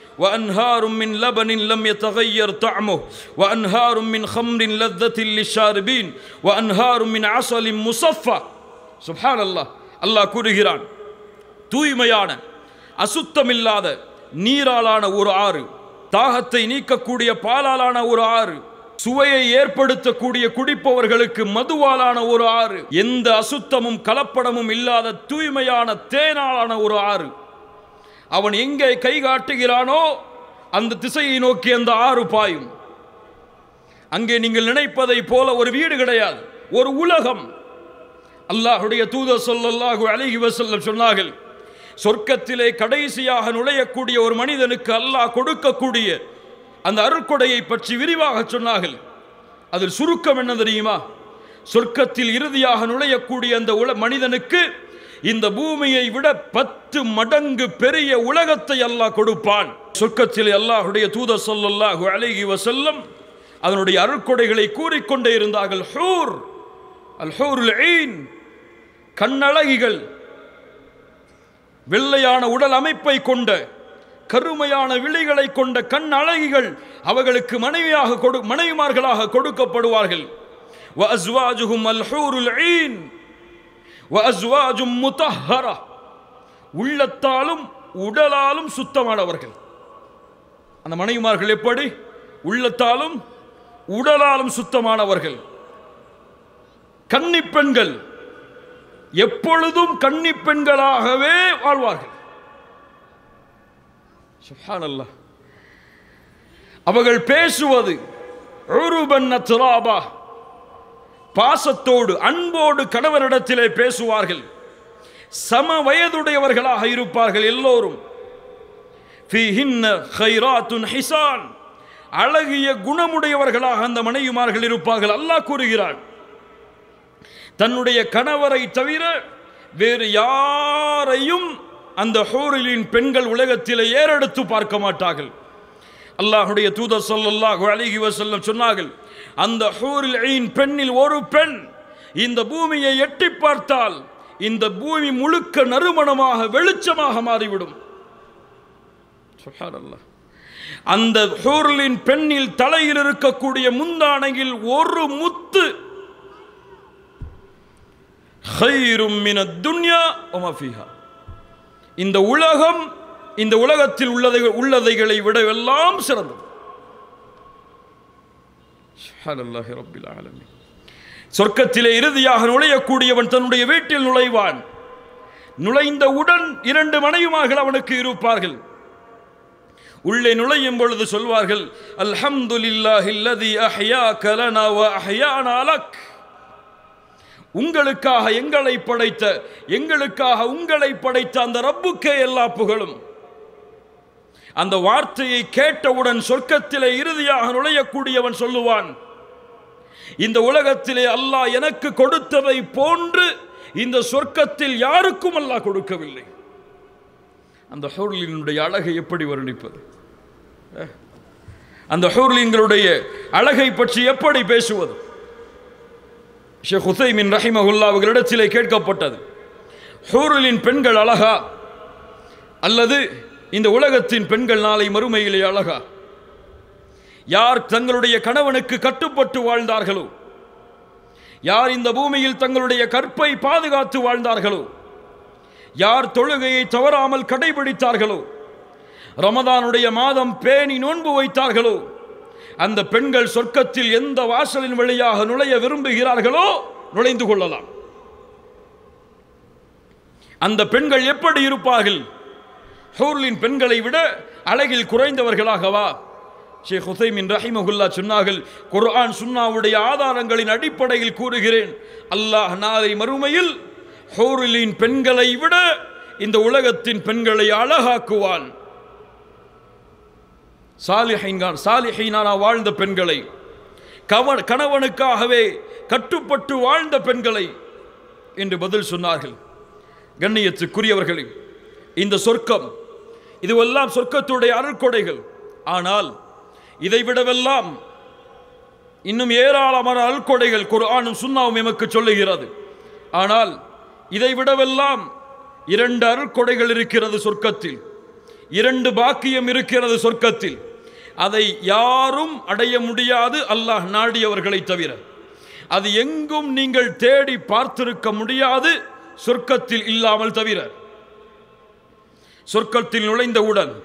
S1: وأنهار من لبن لم يتغير طعمه وأنهار من خمر لذة للشاربين وأنهار من عسل مصفى سبحان الله الله கூறுகிறான் தூய்மையான அசுத்தமில்லாத நீராலான ஒரு ஆறு தாகத்தை நீக்கக்கூடிய பாலாலான ஒரு ஆறு சுவையை ஏற்படுத்தக்கூடிய குடிப்பவர்களுக்கு மதுவாலான ஒரு ஆறு எந்த அசுத்தமும் கலப்படமும் இல்லாத தூய்மையான தேனாலான ஒரு ஆறு அவன் எங்கே கை காட்டுகிறானோ அந்த திசையை நோக்கி அந்த ஆறு பாயும் அங்கே நீங்கள் நினைப்பதை போல ஒரு வீடு கிடையாது ஒரு உலகம் அல்லாஹுடைய தூதர் சொல்லல்லாஹு அலைஹி வஸல்லம் சொன்னார்கள் சொர்க்கத்திலே கடைசியாக நுழையக்கூடிய ஒரு மனிதனுக்கு அல்லாஹ் கொடுக்கக்கூடிய அந்த அருட்கொடையை பற்றி விரிவாக சொன்னார்கள் அதில் சுருக்கம் என்ன தெரியுமா சொர்க்கத்தில் இறுதியாக நுழையக்கூடிய அந்த உல மனிதனுக்கு இந்த பூமியை விட பத்து மடங்கு பெரிய உலகத்தை அல்லாஹ் கொடுப்பான் சொர்க்கத்தில் அல்லாஹுடைய தூதர் சொல்லல்லாஹு அலைஹி வஸல்லம் அதனுடைய அருட்கொடைகளை கூறிக்கொண்டே இருந்தார்கள் ஹூர் அல் ஹூருல் ஈன் கண்ணழகிகள் வெள்ளையான உடல் அமைப்பை கொண்ட கருமையான விழிகளை கொண்ட கண் அழகிகள் அவர்களுக்கு மனைவியாக கொடு மனைவிமார்களாக கொடுக்கப்படுவார்கள் وأزواجهم الحور العين وأزواج مطهرة உள்ளத்தாலும் உடலாலும் சுத்தமானவர்கள் அந்த மனைவிமார்கள் எப்படி உள்ளத்தாலும் உடலாலும் சுத்தமானவர்கள் கன்னிப் பெண்கள் எப்பொழுதும் கன்னிப் பெண்களாகவே வாழ்வார்கள் சுப்ஹானல்லாஹ் அவர்கள் பேசுவது உருபன் துராபா பாசத்தோடு அன்போடு கணவரிடத்திலே பேசுவார்கள் சம வயதுடையவர்களாக இருப்பார்கள் எல்லோரும் ஃபீஹின்ன கைராத்துன் ஹிசான் அழகிய குணமுடையவர்களாக அந்த மனைவிமார்கள் இருப்பார்கள் அல்லாஹ் கூறுகிறான் தன்னுடைய கணவரை தவிர வேறு யாரையும் அந்த ஹூரிலின் பெண்கள் உலகத்தில் ஏறெடுத்து பார்க்க மாட்டார்கள் அல்லாஹுடைய தூதர் ஸல்லல்லாஹு அலைஹி வஸல்லம் சொன்னார்கள் அந்த ஹூரில் ஐன் பெண்ணில் ஒரு பெண் இந்த பூமியை எட்டி பார்த்தால் இந்த பூமி முழுக்க நறுமணமாக வெளிச்சமாக மாறிவிடும் சுப்ஹானல்லாஹ் அந்த ஹூர்லின் பெண்ணில் தலையில் இருக்கக்கூடிய முந்தானையில் ஒரு முத்து ஹைரும் மின துன்யா ஒமா ஃபீஹா இந்த உலகம் இந்த உலகத்தில் உள்ளதை உள்ளதைகளை விட எல்லாம் சிறந்தது சுப்ஹானல்லாஹி ரப்பில் ஆலமீன் சொர்க்கத்திலே இறுதியாக நுழையக்கூடியவன் தன்னுடைய வீட்டில் நுழைவான் நுழைந்தவுடன் இரண்டு மனைவிமார்கள் அவனுக்கு இருப்பார்கள் உள்ளே நுழையும் பொழுது சொல்வார்கள் அல்ஹம்துலில்லாஹி அல்லதி அஹ்யாக லனா வ அஹ்யானா லக் உங்களுக்காக எங்களை படைத்த எங்களுக்காக உங்களை படைத்த அந்த ரப்புக்கே எல்லா புகழும் அந்த வார்த்தையை கேட்டவுடன் சொர்க்கத்திலே இறுதியாக நுழையக்கூடியவன் சொல்லுவான் இந்த உலகத்திலே அல்லாஹ் எனக்கு கொடுத்ததை போன்று இந்த சொர்க்கத்தில் யாருக்கும் அல்லாஹ் கொடுக்கவில்லை அந்த ஹூர்லினுடைய அழகை எப்படி வர்ணிப்பது அஹ். அந்த ஹூர்லின்களுடைய அழகை பற்றி எப்படி பேசுவது ஷேக் ஹுசைமின் ரஹிமஹுல்லா அவர்களிடத்திலே கேட்கப்பட்டது ஹூருலின் பெண்கள் அழகா அல்லது இந்த உலகத்தின் பெண்கள் நாளை மறுமையிலே அழகா யார் தங்களுடைய கணவனுக்கு கட்டுப்பட்டு வாழ்ந்தார்களோ யார் இந்த பூமியில் தங்களுடைய கற்பை பாதுகாத்து வாழ்ந்தார்களோ யார் தொழுகையை தவறாமல் கடைபிடித்தார்களோ ரமதானுடைய மாதம் பேணி நோன்பு வைத்தார்களோ அந்த பெண்கள் சொர்க்கத்தில் எந்த வாசலின் வழியாக நுழைய விரும்புகிறார்களோ நுழைந்து கொள்ளலாம் அந்த பெண்கள் எப்படி இருப்பார்கள் ஹூர்லின் பெண்களை விட அழகில் குறைந்தவர்களாகவா ஷேக் ஹுசைமின் ரஹிமகுல்லா சொன்னார்கள் குர்ஆன் சுன்னாவுடைய ஆதாரங்களின் அடிப்படையில் கூறுகிறேன் அல்லாஹ் நாளை மறுமையில் ஹூர்லின் பெண்களை விட இந்த உலகத்தின் பெண்களை அழகாக்குவான் சாலிஹைன்கான் சாலிஹைனானா வாழ்ந்த பெண்களை கவ கணவனுக்காகவே கட்டுப்பட்டு வாழ்ந்த பெண்களை என்று பதில் சொன்னார்கள் கண்ணியத்துக்குரியவர்களே இந்த சொர்க்கம் இதுவெல்லாம் சொர்க்கத்துடைய அருட்கொடைகள் ஆனால் இதைவிடவெல்லாம் இன்னும் ஏராளமான அருட்கொடைகள் குர்ஆனும் சுன்னாவும் எமக்கு சொல்லுகிறது ஆனால் இதைவிடவெல்லாம் இரண்டு அருட்கொடைகள் இருக்கிறது சொர்க்கத்தில் இரண்டு பாக்கியம் இருக்கிறது சொர்க்கத்தில் அதை யாரும் அடைய முடியாது அல்லாஹ் நாடியவர்களை தவிர அது எங்கும் நீங்கள் தேடி பார்த்திருக்க முடியாது சொர்க்கத்தில் இல்லாமல் தவிர சொர்க்கத்தில் நுழைந்தவுடன்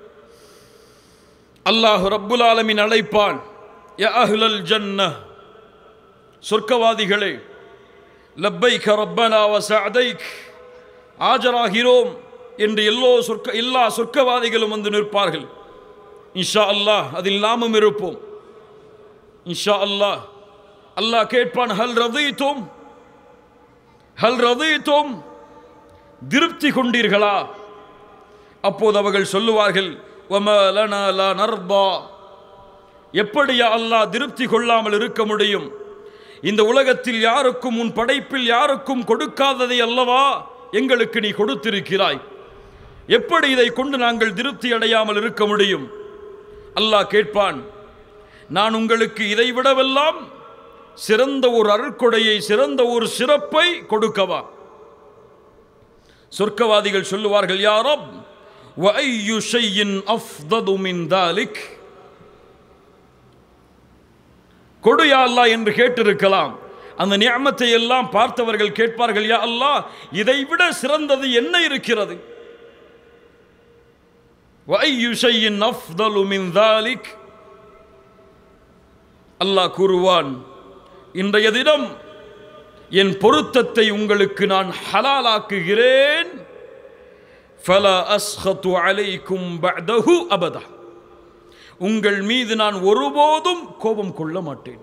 S1: அல்லாஹ் ரப்புல் ஆலமின் அழைப்பான் யா அஹ்லல் ஜன்ன சொர்க்கவாதிகளே லப்பைக் ரப்பனா வ சஅதைக் ஆஜராகிறோம் என்று எல்லோ சொர்க்க எல்லா சொர்க்கவாதிகளும் வந்து நிற்பார்கள் இன்ஷா அல்லாஹ் அதில் நாமும் இருப்போம் இன்ஷா அல்லாஹ் அல்லாஹ் கேட்பான் ஹல் ரதீத்தும் ஹல் ரதீத்தும் திருப்தி கொண்டீர்களா அப்போது அவர்கள் சொல்லுவார்கள் "வமா லனா லா நர்பா எப்படியா அல்லாஹ் திருப்தி கொள்ளாமல் இருக்க முடியும் இந்த உலகத்தில் யாருக்கும் உன் படைப்பில் யாருக்கும் கொடுக்காததை அல்லவா எங்களுக்கு நீ கொடுத்திருக்கிறாய் எப்படி இதை கொண்டு நாங்கள் திருப்தி அடையாமல் இருக்க முடியும் அல்லாஹ் கேட்பான் நான் உங்களுக்கு இதை விடவெல்லாம் சிறந்த ஒரு அருட்கொடையை சிறந்த ஒரு சிறப்பை கொடுக்கவா சொர்க்கவாதிகள் சொல்லுவார்கள் யாரப் وَأَيُّ شَيْءٍ أَفْضَلُ مِنْ ذَلِكَ கொடு யா அல்லாஹ் என்று கேட்டிருக்கலாம் அந்த நியமத்தை எல்லாம் பார்த்தவர்கள் கேட்பார்கள் யா அல்லாஹ் இதை விட சிறந்தது என்ன இருக்கிறது وَأَيُّ شَيْءٍ أَفْضَلُ مِنْ ذَلِكَ அல்லாஹ் கூறுவான் இன்றைய தினம் என் பொருத்தத்தை உங்களுக்கு நான் ஹலாலாக்குகிறேன் ஃபலா அஸ்ஹத்து அலைக்கும் பஅதஹு அபதா உங்கள் மீது நான் ஒருபோதும் கோபம் கொள்ள மாட்டேன்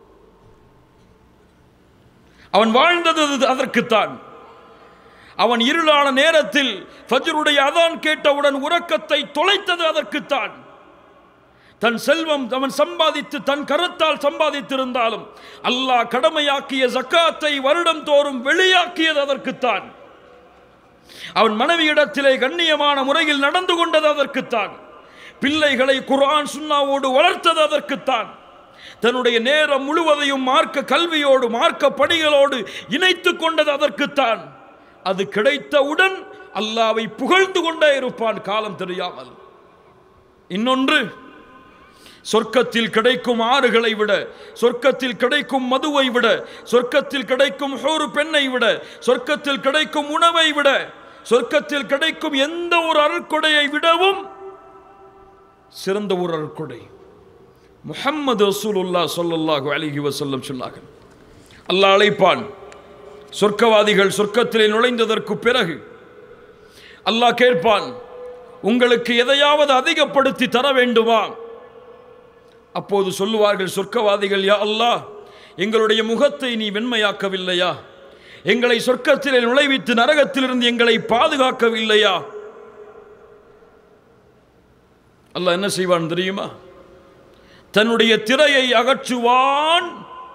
S1: அவன் வாழ்ந்தது அது- அதற்குத்தான் அவன் இருளான நேரத்தில் ஃபஜ்ருடைய அதான் கேட்டவுடன் உறக்கத்தை தொலைத்தது அதற்குத்தான் தன் செல்வம் அவன் சம்பாதித்து தன் கரத்தால் சம்பாதித்திருந்தாலும் அல்லாஹ் கடமையாக்கிய ஜக்காத்தை வருடம் தோறும் வெளியாக்கியது அதற்குத்தான் அவன் மனைவியிடத்திலே கண்ணியமான முறையில் நடந்து கொண்டது அதற்குத்தான் பிள்ளைகளை குர்ஆன் சுன்னாவோடு வளர்த்தது அதற்குத்தான் தன்னுடைய நேரம் முழுவதையும் மார்க்க கல்வியோடு மார்க்க பணிகளோடு இணைத்து கொண்டது அதற்குத்தான் அது கிடைத்தவுடன் அல்லாவை புகழ்ந்து கொண்டே இருப்பான் காலம் தெரியாமல் இன்னொன்று சொர்க்கத்தில் கிடைக்கும் ஆறுகளை விட சொர்க்கத்தில் கிடைக்கும் மதுவை விட சொர்க்கத்தில் கிடைக்கும் ஹூரு பெண்ணை விட சொர்க்கத்தில் கிடைக்கும் உணவை விட சொர்க்கத்தில் கிடைக்கும் எந்த ஒரு அருட்கொடையை விடவும் சிறந்த ஒரு அருட்கொடை முஹம்மது ரசூலுல்லா ஸல்லல்லாஹு அலைஹி வஸல்லம் சொன்னார்கள் அல்லாஹ் அழைப்பான் சொர்க்கவாதிகள் சொர்க்கத்திலே நுழைந்ததற்கு பிறகு அல்லாஹ் கேட்பான் உங்களுக்கு எதையாவது அதிகப்படுத்தி தர வேண்டுமா அப்போது சொல்லுவார்கள் சொர்க்கவாதிகள் யா அல்லாஹ் எங்களுடைய முகத்தை நீ வெண்மையாக்கவில்லையா எங்களை சொர்க்கத்திலே நுழைவித்து நரகத்திலிருந்து எங்களை பாதுகாக்கவில்லையா அல்லாஹ் என்ன செய்வான் தெரியுமா தன்னுடைய திரையை அகற்றுவான்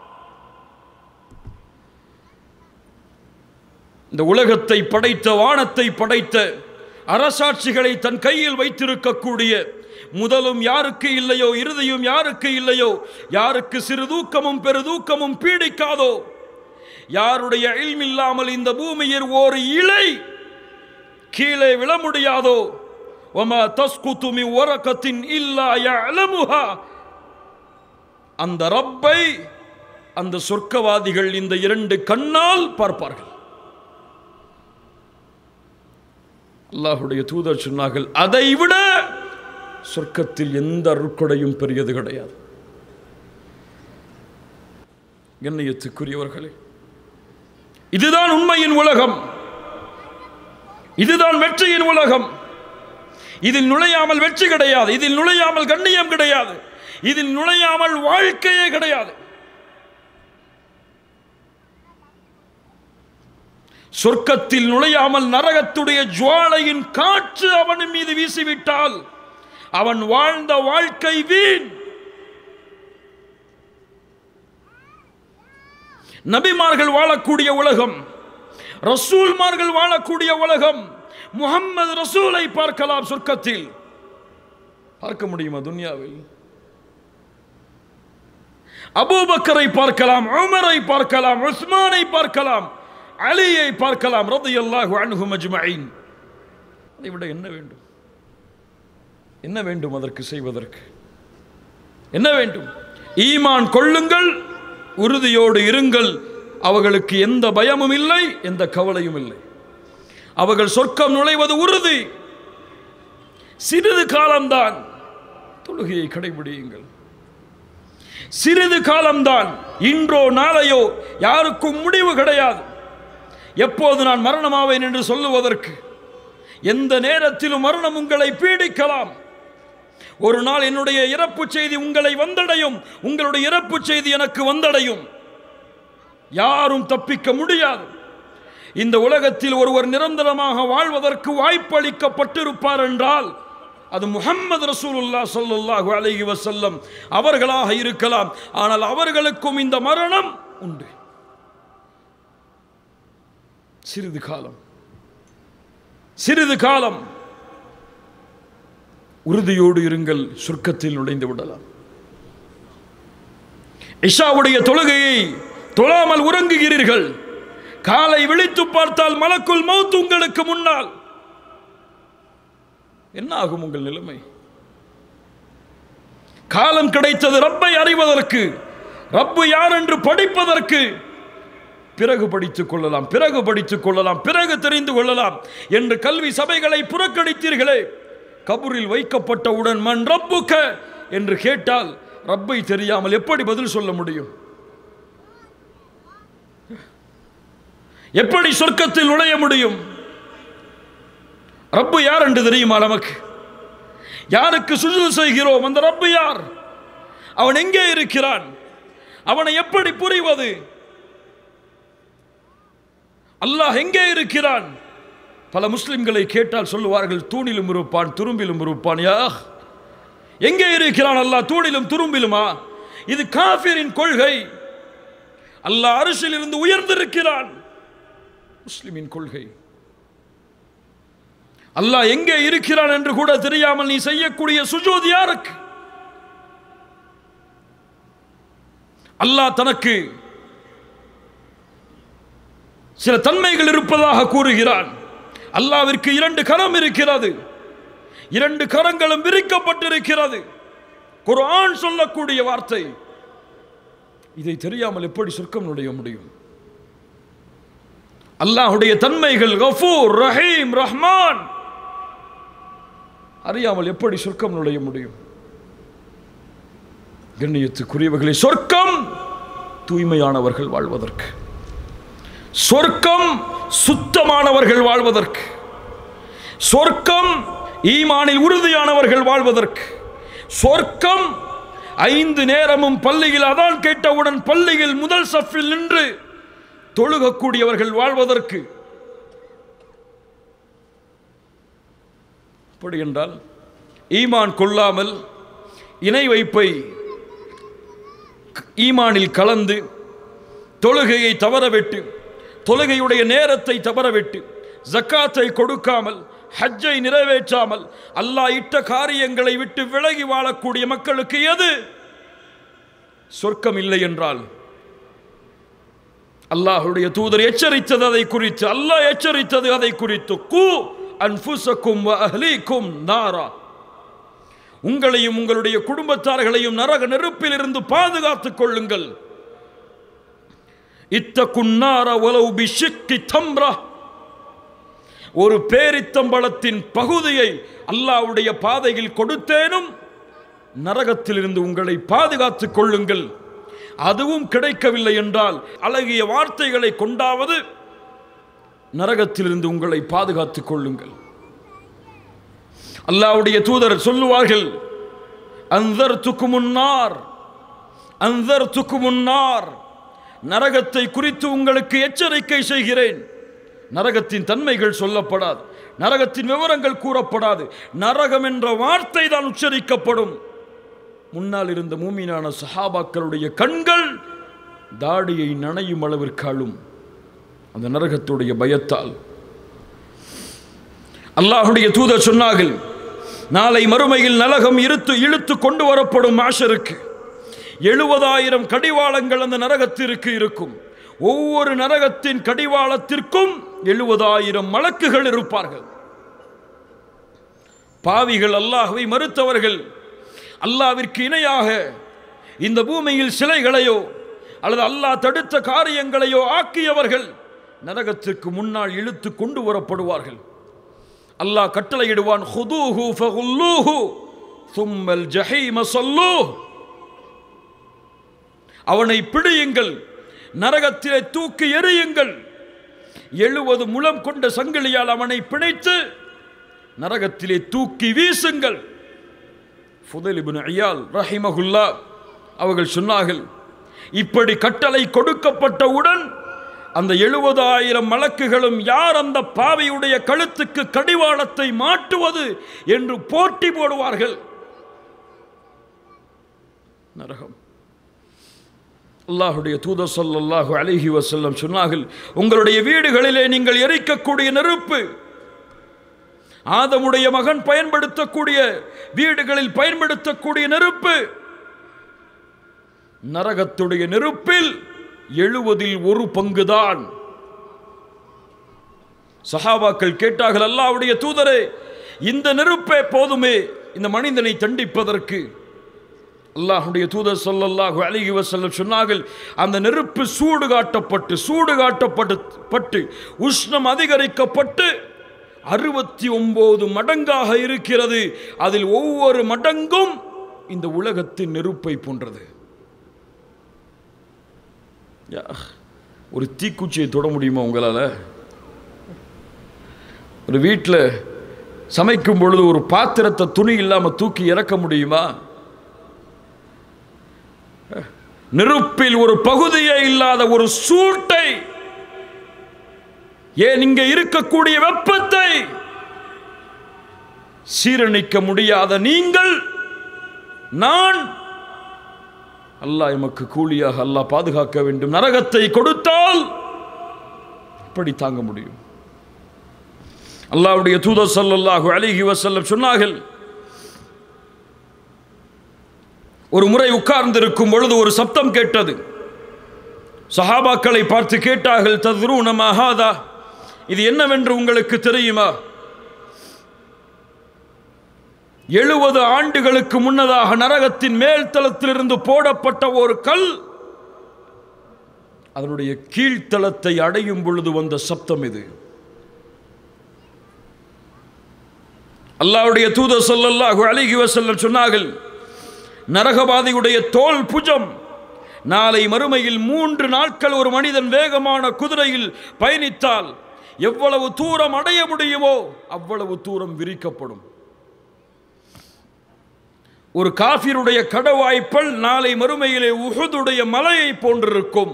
S1: இந்த உலகத்தை படைத்த வானத்தை படைத்த அரசாட்சிகளை தன் கையில் வைத்திருக்கக்கூடிய முதலும் யாருக்கு இல்லையோ இறுதியும் யாருக்கு இல்லையோ யாருக்கு சிறு தூக்கமும் பெருதூக்கமும் பீடிக்காதோ யாருடைய இல்மில்லாமல் இந்த பூமியில் ஒரு இலை கீழே விழ முடியாதோ ஒம தஸ்குத்து மின் ஒரக்கத்தின் இல்லா யஅலமுஹா அந்த ரப்பை அந்த சொர்க்கவாதிகள் இந்த இரண்டு கண்ணால் பார்ப்பார்கள் அல்லாஹுடைய தூதர் சொன்னார்கள் அதை விட சொர்க்கத்தில் எந்த அருட்கொடையும் பெரியது கிடையாது கண்ணியத்துக்குரியவர்களே இதுதான் உண்மையின் உலகம் இதுதான் வெற்றியின் உலகம் இதில் நுழையாமல் வெற்றி கிடையாது இதில் நுழையாமல் கண்ணியம் கிடையாது இதில் நுழையாமல் வாழ்க்கையே கிடையாது சொர்க்கத்தில் நுழையாமல் நரகத்துடைய ஜுவாலையின் காற்று அவன் மீது வீசிவிட்டால் அவன் வாழ்ந்த வாழ்க்கை வீண் நபிமார்கள் வாழக்கூடிய உலகம் ரசூல்மார்கள் வாழக்கூடிய உலகம் முகம்மது ரசூலை பார்க்கலாம் சொர்க்கத்தில் பார்க்க முடியுமா துன்யாவில் அபூபக்கரை பார்க்கலாம் உமரை பார்க்கலாம் உஸ்மானை பார்க்கலாம் அலியை பார்க்கலாம் ரதியல்லாஹு அன்ஹு மஜ்மஈன் அதை விட என்ன வேண்டும் என்ன வேண்டும் அதற்கு செய்வதற்கு என்ன வேண்டும் ஈமான் கொள்ளுங்கள் உறுதியோடு இருங்கள் அவர்களுக்கு எந்த பயமும் இல்லை எந்த கவலையும் இல்லை அவர்கள் சொர்க்கம் நுழைவது உறுதி சிறிது காலம்தான் தொழுகையை கடைபிடியுங்கள் சிறிது காலம்தான் இன்றோ நாளையோ யாருக்கும் முடிவு கிடையாது எப்போது நான் மரணமாவேன் என்று சொல்லுவதற்கு எந்த நேரத்திலும் மரணம் உங்களை பீடிக்கலாம் ஒரு நாள் என்னுடைய இறப்பு செய்தி உங்களை வந்தடையும் உங்களுடைய இறப்பு செய்தி எனக்கு வந்தடையும் யாரும் தப்பிக்க முடியாது இந்த உலகத்தில் ஒருவர் நிரந்தரமாக வாழ்வதற்கு வாய்ப்பளிக்கப்பட்டிருப்பார் என்றால் அது முஹம்மது ரசூலுல்லா ஸல்லல்லாஹு அலைஹி வஸல்லம் அவர்களாக இருக்கலாம் ஆனால் அவர்களுக்கும் இந்த மரணம் உண்டு சிறிது காலம் சிறிது காலம் உறுதியோடு இருங்கள் சொர்க்கத்தில் நுழைந்து விடலாம் இஷாவுடைய தொழுகையை தொழாமல் உறங்குகிறீர்கள் காலை விழித்து பார்த்தால் மலக்குள் மௌத் உங்களுக்கு முன்னால் என்ன ஆகும் உங்கள் நிலைமை காலம் கிடைத்தது ரப்பை அறிவதற்கு ரப்பு யார் என்று படிப்பதற்கு பிறகு படித்துக் கொள்ளலாம் பிறகு படித்துக் கொள்ளலாம் பிறகு தெரிந்து கொள்ளலாம் என்று கல்வி சபைகளை புறக்கணித்தீர்களே கபூரில் வைக்கப்பட்டவுடன் மண் ரப்புக்க என்று கேட்டால் ரப்பை தெரியாமல் எப்படி பதில் சொல்ல முடியும் எப்படி சொர்க்கத்தில் நுழைய முடியும் ரப்பு யார் என்று தெரியுமா நமக்கு யாருக்கு சுஜு செய்கிறோம் அந்த ரப்பு யார் அவன் எங்கே இருக்கிறான் அவனை எப்படி புரிவது அல்லாஹ் எங்கே இருக்கிறான் பல முஸ்லிம்களை கேட்டால் சொல்லுவார்கள் தூணிலும் இருப்பான் துரும்பிலும் இருப்பான் யா எங்கே இருக்கிறான் அல்லாஹ் தூணிலும் துரும்பிலுமா இது காஃபிரின் கொள்கை அல்லாஹ் அரசில் இருந்து உயர்ந்திருக்கிறான் முஸ்லிமின் கொள்கை அல்லாஹ் எங்கே இருக்கிறான் என்று கூட தெரியாமல் நீ செய்யக்கூடிய சுஜோதி யாருக்கு அல்லாஹ் தனக்கு சில தன்மைகள் இருப்பதாக கூறுகிறான் அல்லாவிற்கு இரண்டு கரம் இருக்கிறது இரண்டு கரங்களும் விரிக்கப்பட்டிருக்கிறது குர்ஆன் சொல்லக்கூடிய வார்த்தை இதை தெரியாமல் எப்படி சொர்க்கம் நுழைய முடியும் அல்லாஹுடைய தன்மைகள் கஃபூர் ரஹீம் ரஹ்மான் அறியாமல் எப்படி சொர்க்கம் நுழைய முடியும் கண்ணியத்துக்குரியவர்களை சொர்க்கம் தூய்மையானவர்கள் வாழ்வதற்கு சொர்க்கம் சுத்தமானவர்கள் வாழ்வதற்கு சொர்க்கம் ஈமானில் உறுதியானவர்கள் வாழ்வதற்கு சொர்க்கம் ஐந்து நேரமும் பள்ளியில் அதான் கேட்டவுடன் பள்ளியில் முதல் சஃபில் நின்று தொழுகக்கூடியவர்கள் வாழ்வதற்கு அப்படி என்றால் ஈமான் கொள்ளாமல் இணை வைப்பை ஈமானில் கலந்து தொழுகையை தவறவிட்டு தொழுகையுடைய நேரத்தை தவறவிட்டு ஜக்காத்தை கொடுக்காமல் ஹஜ்ஜை நிறைவேற்றாமல் அல்லாஹ் இட்ட காரியங்களை விட்டு விலகி வாழக்கூடிய மக்களுக்கு எது சொர்க்கம் இல்லை என்றால் அல்லாஹுடைய தூதர் எச்சரித்தது அதை குறித்து அல்லாஹ் எச்சரித்தது அதை குறித்து கூ அன்புசக்கும் அஹ்லீக்கும் நாரா உங்களையும் உங்களுடைய குடும்பத்தார்களையும் நரக நெருப்பில் இருந்து பாதுகாத்துக் கொள்ளுங்கள் இத்தகுன்னார உலவு பிஷிக்கி தம்ரா ஒரு பேரித்தம்பளத்தின் பகுதியை அல்லாஹ்வுடைய பாதையில் கொடுத்தேனும் நரகத்திலிருந்து உங்களை பாதுகாத்துக் கொள்ளுங்கள் அதுவும் கிடைக்கவில்லை என்றால் அழகிய வார்த்தைகளை கொண்டாவது நரகத்திலிருந்து உங்களை பாதுகாத்துக் கொள்ளுங்கள் அல்லாஹ்வுடைய தூதர் சொல்லுவார்கள் அந்தர் துக்கு முன்னார் அந்தர் துக்கு முன்னார் நரகத்தை குறித்து உங்களுக்கு எச்சரிக்கை செய்கிறேன் நரகத்தின் தன்மைகள் சொல்லப்படாது நரகத்தின் விவரங்கள் கூறப்படாது நரகம் என்ற வார்த்தை தான் உச்சரிக்கப்படும் முன்னால் இருந்த மூமீனான சஹாபாக்களுடைய கண்கள் தாடியை நனையும் அளவிற்காலும் அந்த நரகத்துடைய பயத்தால் அல்லாஹுடைய தூதர் சொன்னார்கள் நாளை மறுமையில் நரகம் இழுத்து இழுத்து கொண்டு வரப்படும் மாஷருக்கு எழுபதாயிரம் கடிவாளங்கள் அந்த நரகத்திற்கு இருக்கும் ஒவ்வொரு நரகத்தின் கடிவாளத்திற்கும் எழுபதாயிரம் மலக்குகள் இருப்பார்கள் பாவிகள் அல்லாஹ்வை மறுத்தவர்கள் அல்லாவிற்கு இணையாக இந்த பூமியில் சிலைகளையோ அல்லது அல்லாஹ் தடுத்த காரியங்களையோ ஆக்கியவர்கள் நரகத்திற்கு முன்னால் இழுத்து கொண்டு வரப்படுவார்கள் அல்லாஹ் கட்டளையிடுவான் ஹுதூஹு ஃபகுல்லூஹு சும்மல் ஜஹீம ஸல்லூஹ் அவனை பிடியுங்கள் நரகத்திலே தூக்கி எறியுங்கள் எழுபது முழம் கொண்ட சங்கிலியால் அவனை பிணைத்து நரகத்திலே தூக்கி வீசுங்கள் ஃபுதைல் இப்னு ஐயால் ரஹிமகுல்லா அவர்கள் சொன்னார்கள் இப்படி கட்டளை கொடுக்கப்பட்டவுடன் அந்த எழுபதாயிரம் மலக்குகளும் யார் அந்த பாவையுடைய கழுத்துக்கு கடிவாளத்தை மாட்டுவது என்று போட்டி போடுவார்கள் நரகம் அல்லாஹுடைய தூதர் ஸல்லல்லாஹு அலைஹி வஸல்லம் சொன்னார்கள் உங்களுடைய வீடுகளிலே நீங்கள் எரிக்கக்கூடிய நெருப்பு ஆதமுடைய மகன் பயன்படுத்தக்கூடிய வீடுகளில் பயன்படுத்தக்கூடிய நெருப்பு நரகத்துடைய நெருப்பில் எழுவதில் ஒரு பங்குதான் சஹாபாக்கள் கேட்டார்கள் அல்லாஹ்வுடைய தூதரே இந்த நெருப்பே போதுமே இந்த மனிதனை தண்டிப்பதற்கு அல்லாஹுடைய தூதர் சொல்லல்லாஹு அலைஹி வஸல்லம் சொன்னார்கள் அந்த நெருப்பு சூடு காட்டப்பட்டு சூடு காட்டப்பட்டு பட்டு உஷ்ணம் அதிகரிக்கப்பட்டு அறுபத்தி ஒன்பது மடங்காக இருக்கிறது அதில் ஒவ்வொரு மடங்கும் இந்த உலகத்தின் நெருப்பை போன்றது யா, ஒரு தீக்குச்சியை தொட முடியுமா உங்களால் ஒரு வீட்டில் சமைக்கும் பொழுது ஒரு பாத்திரத்தை துணி இல்லாம தூக்கி இறக்க முடியுமா நெருப்பில் ஒரு பகுதியே இல்லாத ஒரு சூட்டை ஏன் இங்க இருக்கக்கூடிய வெப்பத்தை சீரணிக்க முடியாத நீங்கள் நான் அல்லாஹ் எமக்கு கூலியாக அல்லாஹ் பாதுகாக்க வேண்டும் நரகத்தை கொடுத்தால் எப்படி தாங்க முடியும் அல்லாஹ்வுடைய தூதர் ஸல்லல்லாஹு அலைஹி வஸல்லம் சொன்னார்கள் ஒரு முறை உட்கார்ந்திருக்கும் பொழுது ஒரு சப்தம் கேட்டது சஹாபாக்களை பார்த்து கேட்டார்கள் தத்ரூன மஹாதா இது என்னவென்று உங்களுக்கு தெரியுமா எழுபது ஆண்டுகளுக்கு முன்னதாக நரகத்தின் மேல் தளத்திலிருந்து போடப்பட்ட ஒரு கல் அதனுடைய கீழ்த்தளத்தை அடையும் பொழுது வந்த சப்தம் இது அல்லாஹ்வுடைய தூதர் ஸல்லல்லாஹு அலைஹி வஸல்லம் சொன்னார்கள் நரகவாதியுடைய தோல் புஜம் நாளை மறுமையில் மூன்று நாட்கள் ஒரு மனிதன் வேகமான குதிரையில் பயணித்தால் எவ்வளவு தூரம் அடைய முடியுமோ அவ்வளவு தூரம் விரிக்கப்படும் ஒரு காஃபிருடைய கடவாய்ப்பல் நாளை மறுமையிலே உஹதுடைய மலையை போன்றிருக்கும்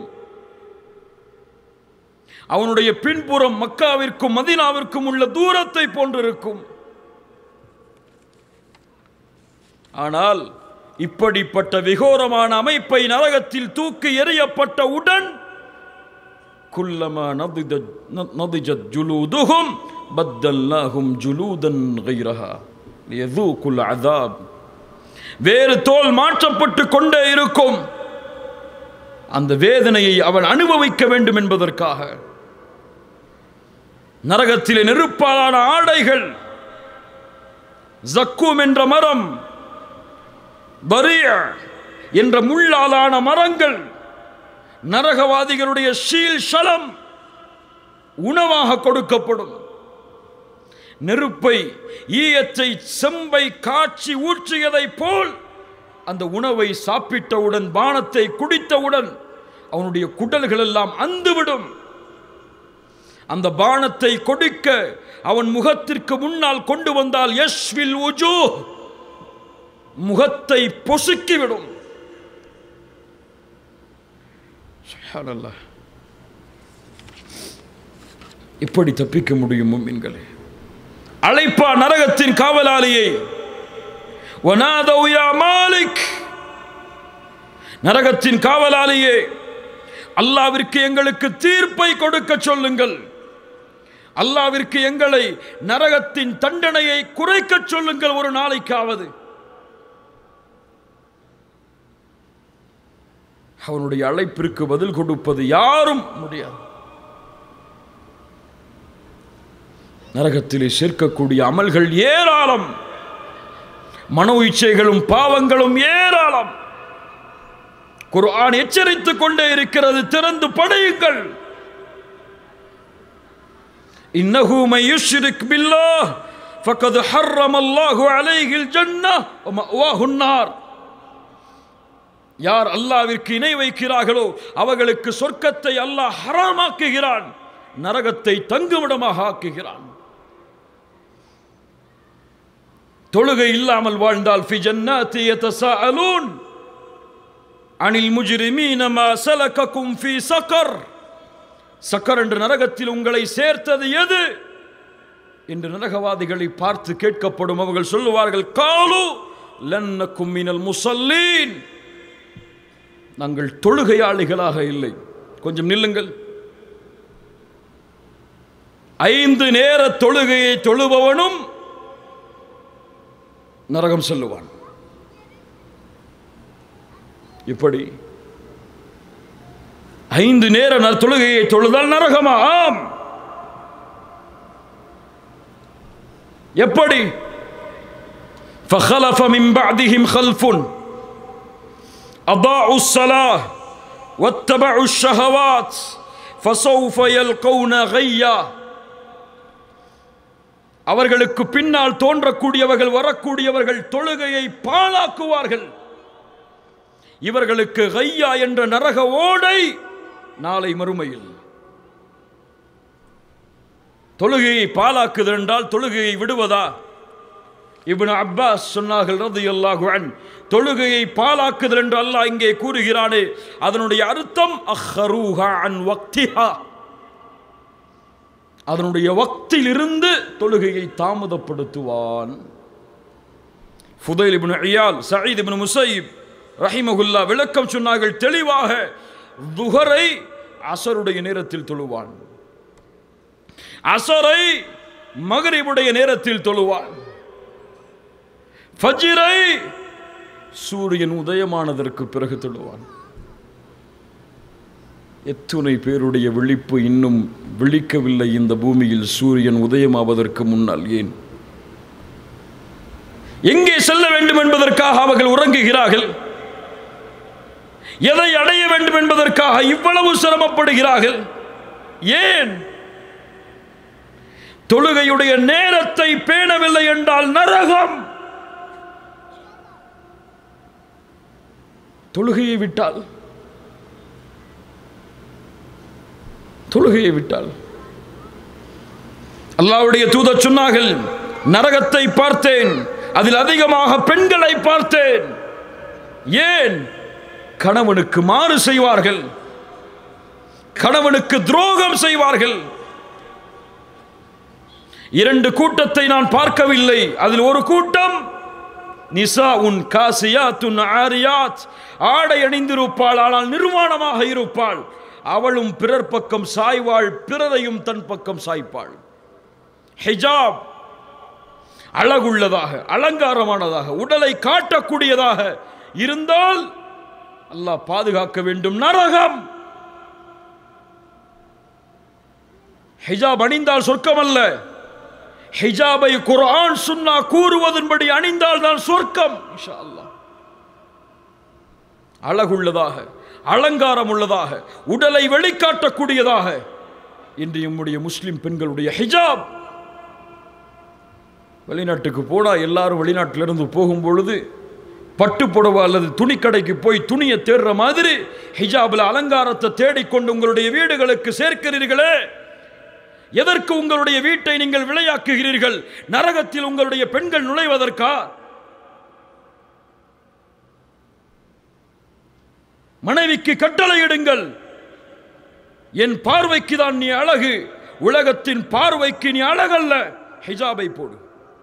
S1: அவனுடைய பின்புறம் மக்காவிற்கும் மதீனாவிற்கும் உள்ள தூரத்தை போன்றிருக்கும் ஆனால் இப்படிப்பட்ட விகோரமான அமைப்பை நரகத்தில் தூக்கி எறியப்பட்ட உடன் குல்லமா நதிஜத் நதிஜத் ஜுலூதுஹும் பத்தல்லாஹும் ஜுலூதன் கைரஹா லியதூகுல் அதாப் வேறு தோல் மாற்றப்பட்டு கொண்டே இருக்கும் அந்த வேதனையை அவன் அனுபவிக்க வேண்டும் என்பதற்காக நரகத்திலே நெருப்பாலான ஆடைகள் ஜக்கூம் என்ற மரம் பரிய என்ற முள்ளாலான மரங்கள் நரகவாதிகளுடைய ஷீல் ஷலம் உணவாக கொடுக்கப்படும் நெருப்பை ஈயத்தை செம்பை காட்சி ஊற்றியதை போல் அந்த உணவை சாப்பிட்டவுடன் பானத்தை குடித்தவுடன் அவனுடைய குடல்கள் எல்லாம் அந்துவிடும் அந்த பானத்தை கொடுக்க அவன் முகத்திற்கு முன்னால் கொண்டு வந்தால் யஷ்வில் உஜூ முகத்தை பொசுக்கிவிடும் சுப்ஹானல்லாஹ். இப்படி தப்பிக்க முடியும் மும்மின்களே அழைப்பா நரகத்தின் காவலாளியை வனாதௌ யா மாலிக் நரகத்தின் காவலாளியே அல்லாவிற்கு எங்களுக்கு தீர்ப்பை கொடுக்க சொல்லுங்கள் அல்லாவிற்கு எங்களை நரகத்தின் தண்டனையை குறைக்க சொல்லுங்கள் ஒரு நாளைக்காவது அவனுடைய அழைப்பிற்கு பதில் கொடுப்பது யாரும் முடியாது நரகத்திலே சேர்க்கக்கூடிய அமல்கள் ஏராளம் மனோ இச்சைகளும் பாவங்களும் ஏராளம் குர்ஆன் எச்சரித்துக் கொண்டே இருக்கிறது திறந்து படையுங்கள் இன்னஹு மை யுஷ்ரிக் பில்லாஹ் ஃபக்கத் ஹர்ரம அல்லாஹு அலைஹி அல் ஜன்னஹ் வ மஅவாஹு நார் யார் அல்லாவிற்கு இணை வைக்கிறார்களோ அவர்களுக்கு சொர்க்கத்தை அல்லாஹ் ஹராமாக்குகிறான் நரகத்தை தங்குமிடமாக ஆக்குகிறான் தொழுகை இல்லாமல் வாழ்ந்தால் ஃபி ஜன்னாத்தி யதசாஅலூன் அனில் முஜ்ரிமீன மா சலககும் ஃபி சக்கர் சக்கர் என்ற நரகத்தில் உங்களை சேர்த்தது எது என்று நரகவாதிகளை பார்த்து கேட்கப்படும் அவர்கள் சொல்லுவார்கள் காலு லன்னக்கும் மினல் முசல்லீன் நாங்கள் தொழுகையாளிகளாக இல்லை கொஞ்சம் நில்லுங்கள் ஐந்து நேர தொழுகையை தொழுபவனும் நரகம் செல்லுவான் இப்படி ஐந்து நேர ந- தொழுகையை தொழுதால் நரகமா ஆம் எப்படி فخلف من بعدهم خلف أضاعوا الصلاة واتبعوا الشهوات فسوف يلقون غيا அவர்களுக்கு பின்னால் தோன்றக்கூடியவர்கள் வரக்கூடியவர்கள் தொழுகையை பாழாக்குவார்கள் இவர்களுக்கு கையா என்ற நரக ஓடை நாளை மறுமையில் தொழுகையை பாழாக்குது என்றால் தொழுகையை விடுவதா இப்னு அப்பாஸ் சொன்னார்கள் ரதியல்லாஹு அன் தொழுகையை பாலாக்குதல் என்று அல்லாஹ் இங்கே கூறுகிறானே அதனுடைய அர்த்தம் அஹ்ரூஹா அன் வக்திஹா அதனுடைய வக்திலிருந்து தொழுகையை தாமதப்படுத்துவான் ஃபுதைல் இப்னு இயால் சயீத் இப்னு முசைப் ரஹிமகுல்லா விளக்கம் சொன்னார்கள் தெளிவாக துஹரை அசருடைய நேரத்தில் தொழுவான் அசரை மகரிபுடைய நேரத்தில் தொழுவான் ஃபஜ்ரை சூரியன் உதயமானதற்கு பிறகு தொழுவான் எத்துணை பேருடைய விழிப்பு இன்னும் விழிக்கவில்லை இந்த பூமியில் சூரியன் உதயமாவதற்கு முன்னால் ஏன் எங்கே செல்ல வேண்டும் என்பதற்காக அவர்கள் உறங்குகிறார்கள் எதை அடைய வேண்டும் என்பதற்காக இவ்வளவு சிரமப்படுகிறார்கள் ஏன் தொழுகையுடைய நேரத்தை பேணவில்லை என்றால் நரகம் தொழுகையை விட்டால் தொழுகையை விட்டால் அல்லாவுடைய தூதர் சொன்னார்கள் நரகத்தை பார்த்தேன் அதில் அதிகமாக பெண்களை பார்த்தேன் ஏன் கணவனுக்கு மாறு செய்வார்கள் கணவனுக்கு துரோகம் செய்வார்கள் இரண்டு கூட்டத்தை நான் பார்க்கவில்லை அதில் ஒரு கூட்டம் நிசா உன் காசியாத்துன் ஆரியாத் ஆடை அணிந்திருப்பாள் ஆனால் நிர்வாணமாக இருப்பாள் அவளும் பிறர் பக்கம் சாய்வாள் பிறரையும் தன் பக்கம் சாய்ப்பாள் ஹிஜாப் அழகுள்ளதாக அலங்காரமானதாக உடலை காட்டக்கூடியதாக இருந்தால் அல்லாஹ் பாதுகாக்க வேண்டும் நரகம் ஹிஜாப் அணிந்தால் சொர்க்கம் அல்ல ஹிஜாபை குர்ஆன் சுன்னா கூறுவதன்படி அணிந்தால் தான் சொர்க்கம் இன்ஷா அல்லாஹ் அழகுள்ளதாக அலங்காரம் உள்ளதாக உடலை வெளிக்காட்டக்கூடியதாக இன்று நம்முடைய முஸ்லிம் பெண்களுடைய ஹிஜாப் வெளிநாட்டுக்கு போனா எல்லாரும் வெளிநாட்டிலிருந்து போகும் பொழுது பட்டு புடவை அல்லது துணிக்கடைக்கு போய் துணியை தேடுற மாதிரி ஹிஜாபில் அலங்காரத்தை தேடிக்கொண்டு உங்களுடைய வீடுகளுக்கு சேர்க்கிறீர்களே எதற்கு உங்களுடைய வீட்டை நீங்கள் விளையாக்குகிறீர்கள் நரகத்தில் உங்களுடைய பெண்கள் நுழைவதற்கா மனைவிக்கு கட்டளையிடுங்கள் என் பார்வைக்கு தான் நீ அழகு உலகத்தின் பார்வைக்கு நீ அழகல்ல ஹிஜாபை போடு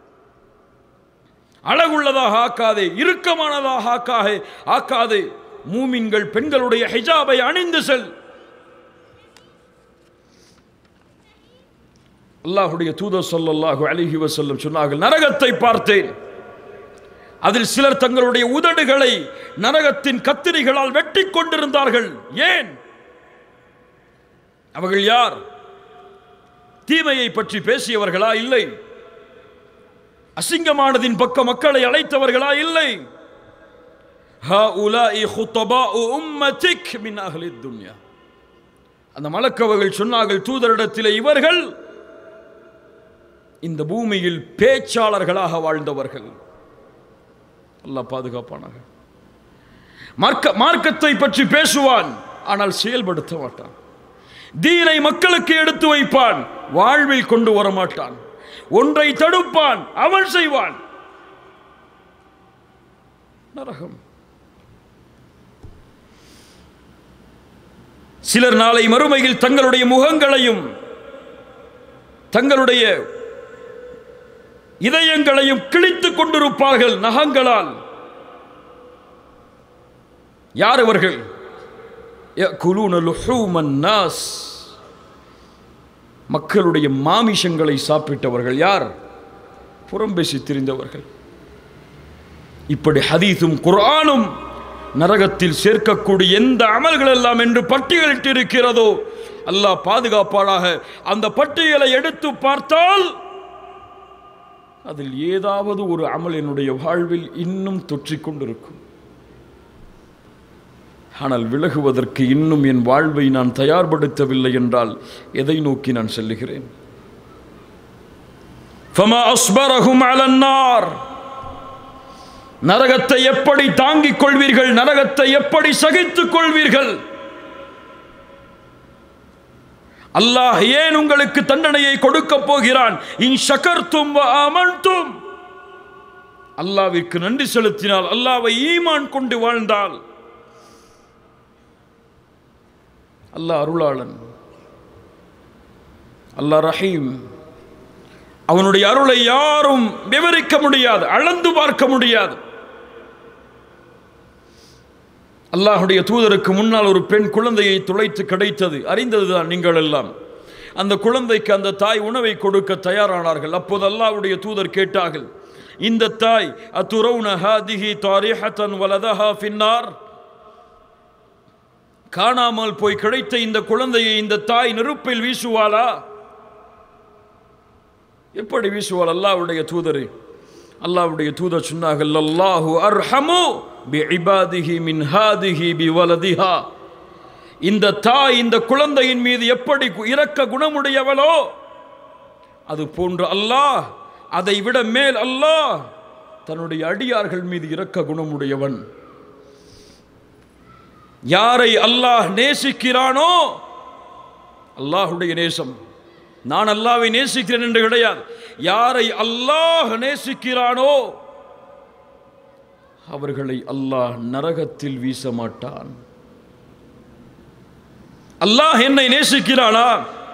S1: அழகுள்ளதாக ஆக்காதே இறுக்கமானதாக ஆக்காதே ஆக்காதே மூமின்கள் பெண்களுடைய ஹிஜாபை அணிந்து செல் அல்லாஹுடைய தூதர் சொல்லல்லாஹு அலிஹி வசல்லம் சொன்னார்கள் நரகத்தை பார்த்தேன் அதில் சிலர் தங்களுடைய உதடுகளை நரகத்தின் கத்திரிகளால் வெட்டி கொண்டிருந்தார்கள் ஏன் அவர்கள் யார் தீமையை பற்றி பேசியவர்களா இல்லை அசிங்கமானதின் பக்க மக்களை அழைத்தவர்களா இல்லை ஹாஉலாஇ ஹுத்தபாஉ உம்மதிக் மின் அஹ்லித் துன்யா அந்த மலக்கவர்கள் சொன்னார்கள் தூதரிடத்திலே இவர்கள் இந்த பூமியில் பேச்சாளர்களாக வாழ்ந்தவர்கள் அல்லாஹ் பாதுகாப்பானாக மார்க்க மார்க்கத்தை பற்றி பேசுவான் ஆனால் செயல்படுத்த மாட்டான் தீனை மக்களுக்கு எடுத்து வைப்பான் வாழ்வில் கொண்டு வர மாட்டான் ஒன்றை தடுப்பான் அவன் செய்வான் நரகம் சிலர் நாளை மறுமையில் தங்களுடைய முகங்களையும் தங்களுடைய இதயங்களையும் கிழித்துக் கொண்டிருப்பார்கள் நகங்களால் யார் அவர்கள் يأكلون لحوم الناس மக்களுடைய மாமிஷங்களை சாப்பிட்டவர்கள் யார் புறம்பேசி திரிந்தவர்கள் இப்படி ஹதீஸும் குர்ஆனும் நரகத்தில் சேர்க்கக்கூடிய எந்த அமல்கள் எல்லாம் என்று பட்டியலிட்டு இருக்கிறதோ அல்லாஹ் பாதுகாப்பாளாக அந்த பட்டியலை எடுத்து பார்த்தால் அதில் ஏதாவது ஒரு அமல் என்னுடைய வாழ்வில் இன்னும் தொற்றிக் கொண்டிருக்கும் ஆனால் விலகுவதற்கு இன்னும் என் வாழ்வை நான் தயார்படுத்தவில்லை என்றால் எதை நோக்கி நான் செல்லுகிறேன் فما أصبرهم على النار நரகத்தை எப்படி தாங்கிக் கொள்வீர்கள் நரகத்தை எப்படி சகித்துக் கொள்வீர்கள் அல்லாஹ் ஏன் உங்களுக்கு தண்டனையை கொடுக்க போகிறான் இன் ஷகர்த்தும் வ ஆமன்தும் அல்லாவிற்கு நன்றி செலுத்தினால் அல்லாவை ஈமான் கொண்டு வாழ்ந்தால் அல்லாஹ் அருளாளன் அல்லாஹ் ரஹீம் அவனுடைய அருளை யாரும் விவரிக்க முடியாது அளந்து பார்க்க முடியாது அல்லாஹுடைய தூதருக்கு முன்னால் ஒரு பெண் குழந்தையை துளைத்து கிடைத்தது அறிந்ததுதான் நீங்கள் எல்லாம் அந்த குழந்தைக்கு அந்த தாய் உணவை கொடுக்க தயாரானார்கள் அப்போது அல்லாஹ்வுடைய தூதர் கேட்டார்கள் இந்த தாய் அத்துரவுன ஹாதிஹி தாரிஹத்தன் வலதஹா ஃபின்னார் காணாமல் போய் கிடைத்த இந்த குழந்தையை இந்த தாய் நெருப்பில் வீசுவாளா எப்படி வீசுவாள் அல்லாஹ்வுடைய தூதரே அல்லாஹ்வுடைய தூதர் சொன்னார்கள் அல்லாஹு அர்ஹமு பி இபாதிஹி மின் ஹாதிஹி பி வலதிஹா இந்த தாய் இந்த குழந்தையின் மீது எப்படி கு- இரக்க குணமுடையவளோ அது போன்று அல்லாஹ் அதை விட மேல் அல்லாஹ் தன்னுடைய அடியார்கள் மீது இரக்க குணமுடையவன் யாரை அல்லாஹ் நேசிக்கிறானோ அல்லாஹுடைய நேசம் நான் அல்லாவை நேசிக்கிறேன் என்று கிடையாது யாரை அல்லாஹ் நேசிக்கிறானோ அவர்களை அல்லாஹ் நரகத்தில் வீச மாட்டான் அல்லாஹ் என்னை நேசிக்கிறானா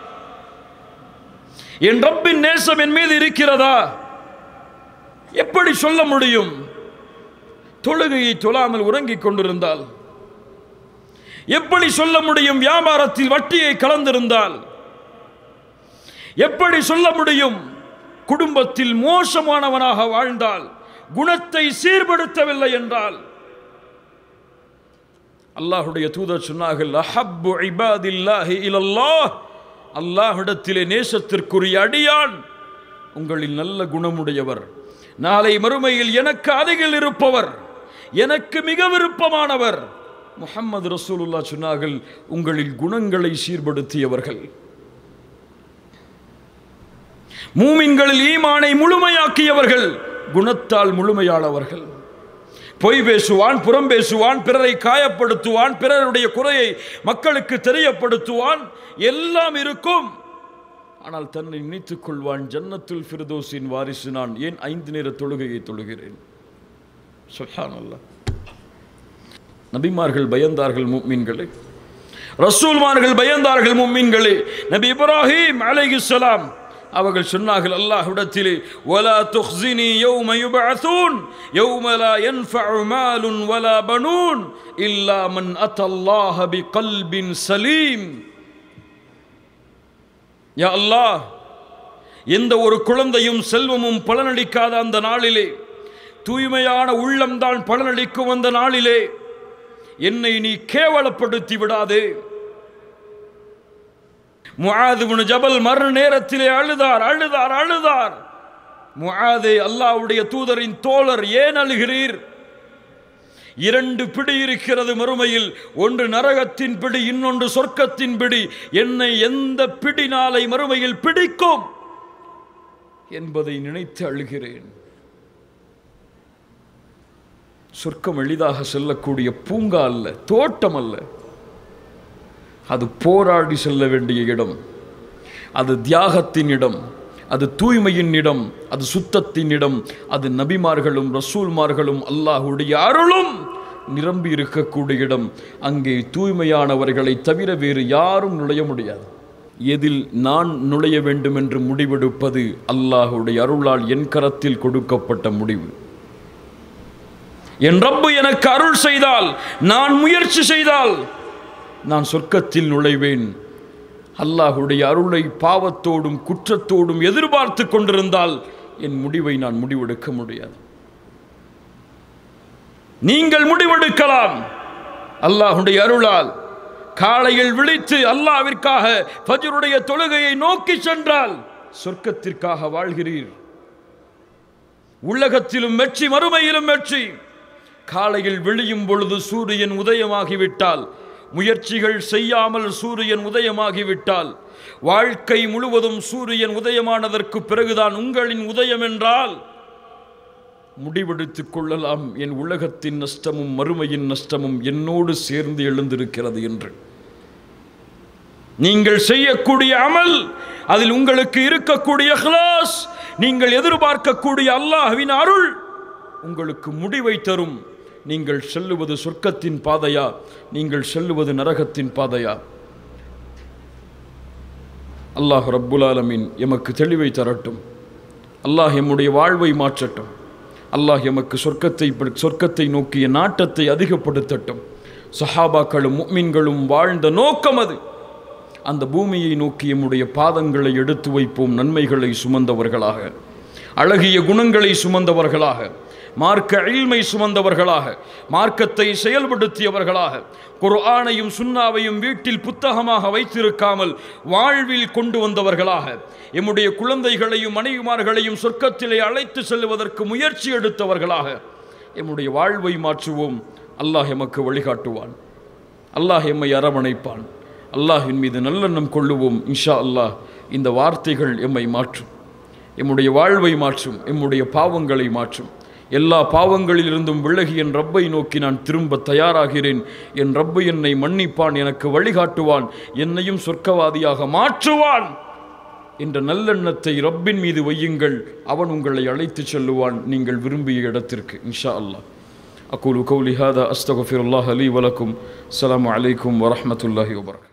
S1: என் ரப்பின் நேசம் என் மீது இருக்கிறதா எப்படி சொல்ல முடியும் தொழுகையை தொழாமல் உறங்கிக் கொண்டிருந்தால் எப்படி சொல்ல முடியும் வியாபாரத்தில் வட்டியை கலந்திருந்தால் எப்படி சொல்ல முடியும் குடும்பத்தில் மோசமானவனாக வாழ்ந்தால் குணத்தை சீர்படுத்தவில்லை என்றால் அல்லாஹுடைய தூதர் சொன்னார்கள் அஹப்பு இபாதில்லாஹி இலல்லாஹ் அல்லாஹ்விடத்திலே நேசத்திற்குரிய அடியான் உங்களில் நல்ல குணமுடையவர் நாளை மறுமையில் எனக்கு அருகில் இருப்பவர் எனக்கு மிக விருப்பமானவர் முஹம்மது ரசூலுல்லா சொன்னார்கள் உங்களில் குணங்களை சீர்படுத்தியவர்கள் மூமின்களில் ஈமானை முழுமையாக்கியவர்கள் குணத்தால் முழுமையாளவர்கள் பொய் பேசுவான் புறம் பேசுவான் பிறரை காயப்படுத்துவான் பிறருடைய குறையை மக்களுக்கு தெரியப்படுத்துவான் எல்லாம் இருக்கும் ஆனால் தன்னை நினைத்துக் கொள்வான் ஜன்னத்துல் ஃபிர்தோஸின் வாரிசு நான் ஏன் ஐந்து நேர தொழுகையை தொழுகிறேன் சுப்ஹானல்லாஹ் நபிமார்கள் பயந்தார்கள் முக்மீன்களே ரசூல்மார்கள் பயந்தார்கள் மும்மின்களே நபி இப்ராஹிம் அலைஹிஸ்ஸலாம் அவர்கள் சொன்னார்கள் அல்லாஹ்விடத்திலே வலா துஹ்ஸினி யௌம யுபஅஸூன் யௌம லா யன்ஃபஉ மாலுன் வலா பனூன் இல்லா மன் அத்தல்லாஹ பிகல்பின் சலீம் யா அல்லாஹ் எந்த ஒரு குழந்தையும் செல்வமும் பலனளிக்காத அந்த நாளிலே தூய்மையான உள்ளம்தான் பலனளிக்கும் அந்த நாளிலே என்னை நீ கேவலப்படுத்தி விடாதே முஆது இப்னு ஜபல் மறு நேரத்திலே அழுதார் அழுதார் அழுதார் முஆதே அல்லாஹ்வுடைய தூதரின் தோழர் ஏன் அழுகிறீர் இரண்டு பிடி இருக்கிறது மறுமையில் ஒன்று நரகத்தின் பிடி இன்னொன்று சொர்க்கத்தின் பிடி என்னை எந்த பிடி நாளை மறுமையில் பிடிக்கும் என்பதை நினைத்து அழுகிறேன் சொர்க்கம் எளிதாக செல்லக்கூடிய பூங்கா அல்ல தோட்டம் அல்ல அது போராடி செல்ல வேண்டிய இடம் அது தியாகத்தின் இடம் அது தூய்மையின் இடம் அது சுத்தத்தின் இடம் அது நபிமார்களும் ரசூல்மார்களும் அல்லாஹுடைய அருளும் நிரம்பி இருக்கக்கூடிய இடம் அங்கே தூய்மையானவர்களை தவிர வேறு யாரும் நுழைய முடியாது எதில் நான் நுழைய வேண்டும் என்று முடிவெடுப்பது அல்லாஹுடைய அருளால் என் கரத்தில் கொடுக்கப்பட்ட முடிவு என் ரப்பு எனக்கு அருள் செய்தால் நான் முயற்சி செய்தால் நான் சொர்க்கத்தில் நுழைவேன் அல்லாஹுடைய அருளை பாவத்தோடும் குற்றத்தோடும் எதிர்பார்த்து கொண்டிருந்தால் என் முடிவை நான் முடிவெடுக்க முடியாது நீங்கள் முடிவெடுக்கலாம் அல்லாஹுடைய அருளால் காலையில் விழித்து அல்லாவிற்காக ஃபஜ்ருடைய தொழுகையை நோக்கி சென்றால் சொர்க்கத்திற்காக வாழ்கிறீர் உலகத்திலும் வெற்றி மறுமையிலும் வெற்றி காலையில் விழியும் பொழுது சூரியன் உதயமாகிவிட்டால் முயற்சிகள் செய்யாமல் சூரியன் உதயமாகிவிட்டால் வாழ்க்கை முழுவதும் சூரியன் உதயமானதற்கு பிறகுதான் உங்களின் உதயம் என்றால் முடிவெடுத்துக் கொள்ளலாம் என் உலகத்தின் நஷ்டமும் மறுமையின் நஷ்டமும் என்னோடு சேர்ந்து எழுந்திருக்கிறது என்று நீங்கள் செய்யக்கூடிய அமல் அதில் உங்களுக்கு இருக்கக்கூடிய ஹ்லாஸ் நீங்கள் எதிர்பார்க்கக்கூடிய அல்லாஹ்வின் அருள் உங்களுக்கு முடிவை தரும் நீங்கள் செல்லுவது சொர்க்கத்தின் பாதையா நீங்கள் செல்லுவது நரகத்தின் பாதையா அல்லாஹ் ரப்புல் ஆலமீன் எமக்கு தெளிவை தரட்டும் அல்லாஹ் எம்முடைய வாழ்வை மாற்றட்டும் அல்லாஹ் எமக்கு சொர்க்கத்தை சொர்க்கத்தை நோக்கிய நாட்டத்தை அதிகப்படுத்தட்டும் சஹாபாக்களும் முக்மின்களும் வாழ்ந்த நோக்கம் அது அந்த பூமியை நோக்கி எம்முடைய பாதங்களை எடுத்து வைப்போம் நன்மைகளை சுமந்தவர்களாக அழகிய குணங்களை சுமந்தவர்களாக மார்க்க இல்மை சுமந்தவர்களாக மார்க்கத்தை செயல்படுத்தியவர்களாக குர்ஆனையும் சுன்னாவையும் வீட்டில் புத்தகமாக வைத்திருக்காமல் வாழ்வில் கொண்டு வந்தவர்களாக எம்முடைய குழந்தைகளையும் மனைவிமார்களையும் சொர்க்கத்திலே அழைத்து செல்வதற்கு முயற்சி எடுத்தவர்களாக எம்முடைய வாழ்வை மாற்றுவோம் அல்லாஹ் எமக்கு வழிகாட்டுவான் அல்லாஹ் எம்மை அரவணைப்பான் அல்லாஹின் மீது நல்லெண்ணம் கொள்ளுவோம் இன்ஷா அல்லாஹ் இந்த வார்த்தைகள் எம்மை மாற்றும் எம்முடைய வாழ்வை மாற்றும் எம்முடைய பாவங்களை மாற்றும் எல்லா பாவங்களிலிருந்தும் விலகி என் ரப்பை நோக்கி நான் திரும்ப தயாராகிறேன் என் ரப்பு என்னை மன்னிப்பான் எனக்கு வழிகாட்டுவான் என்னையும் சொர்க்கவாதியாக மாற்றுவான் என்ற நல்லெண்ணத்தை ரப்பின் மீது வையுங்கள் அவன் உங்களை அழைத்துச் செல்லுவான் நீங்கள் விரும்பிய இடத்திற்கு இன்ஷா அல்லாஹ் أقول قولي هذا أستغفر الله لي ولكم السلام عليكم ورحمة الله وبركاته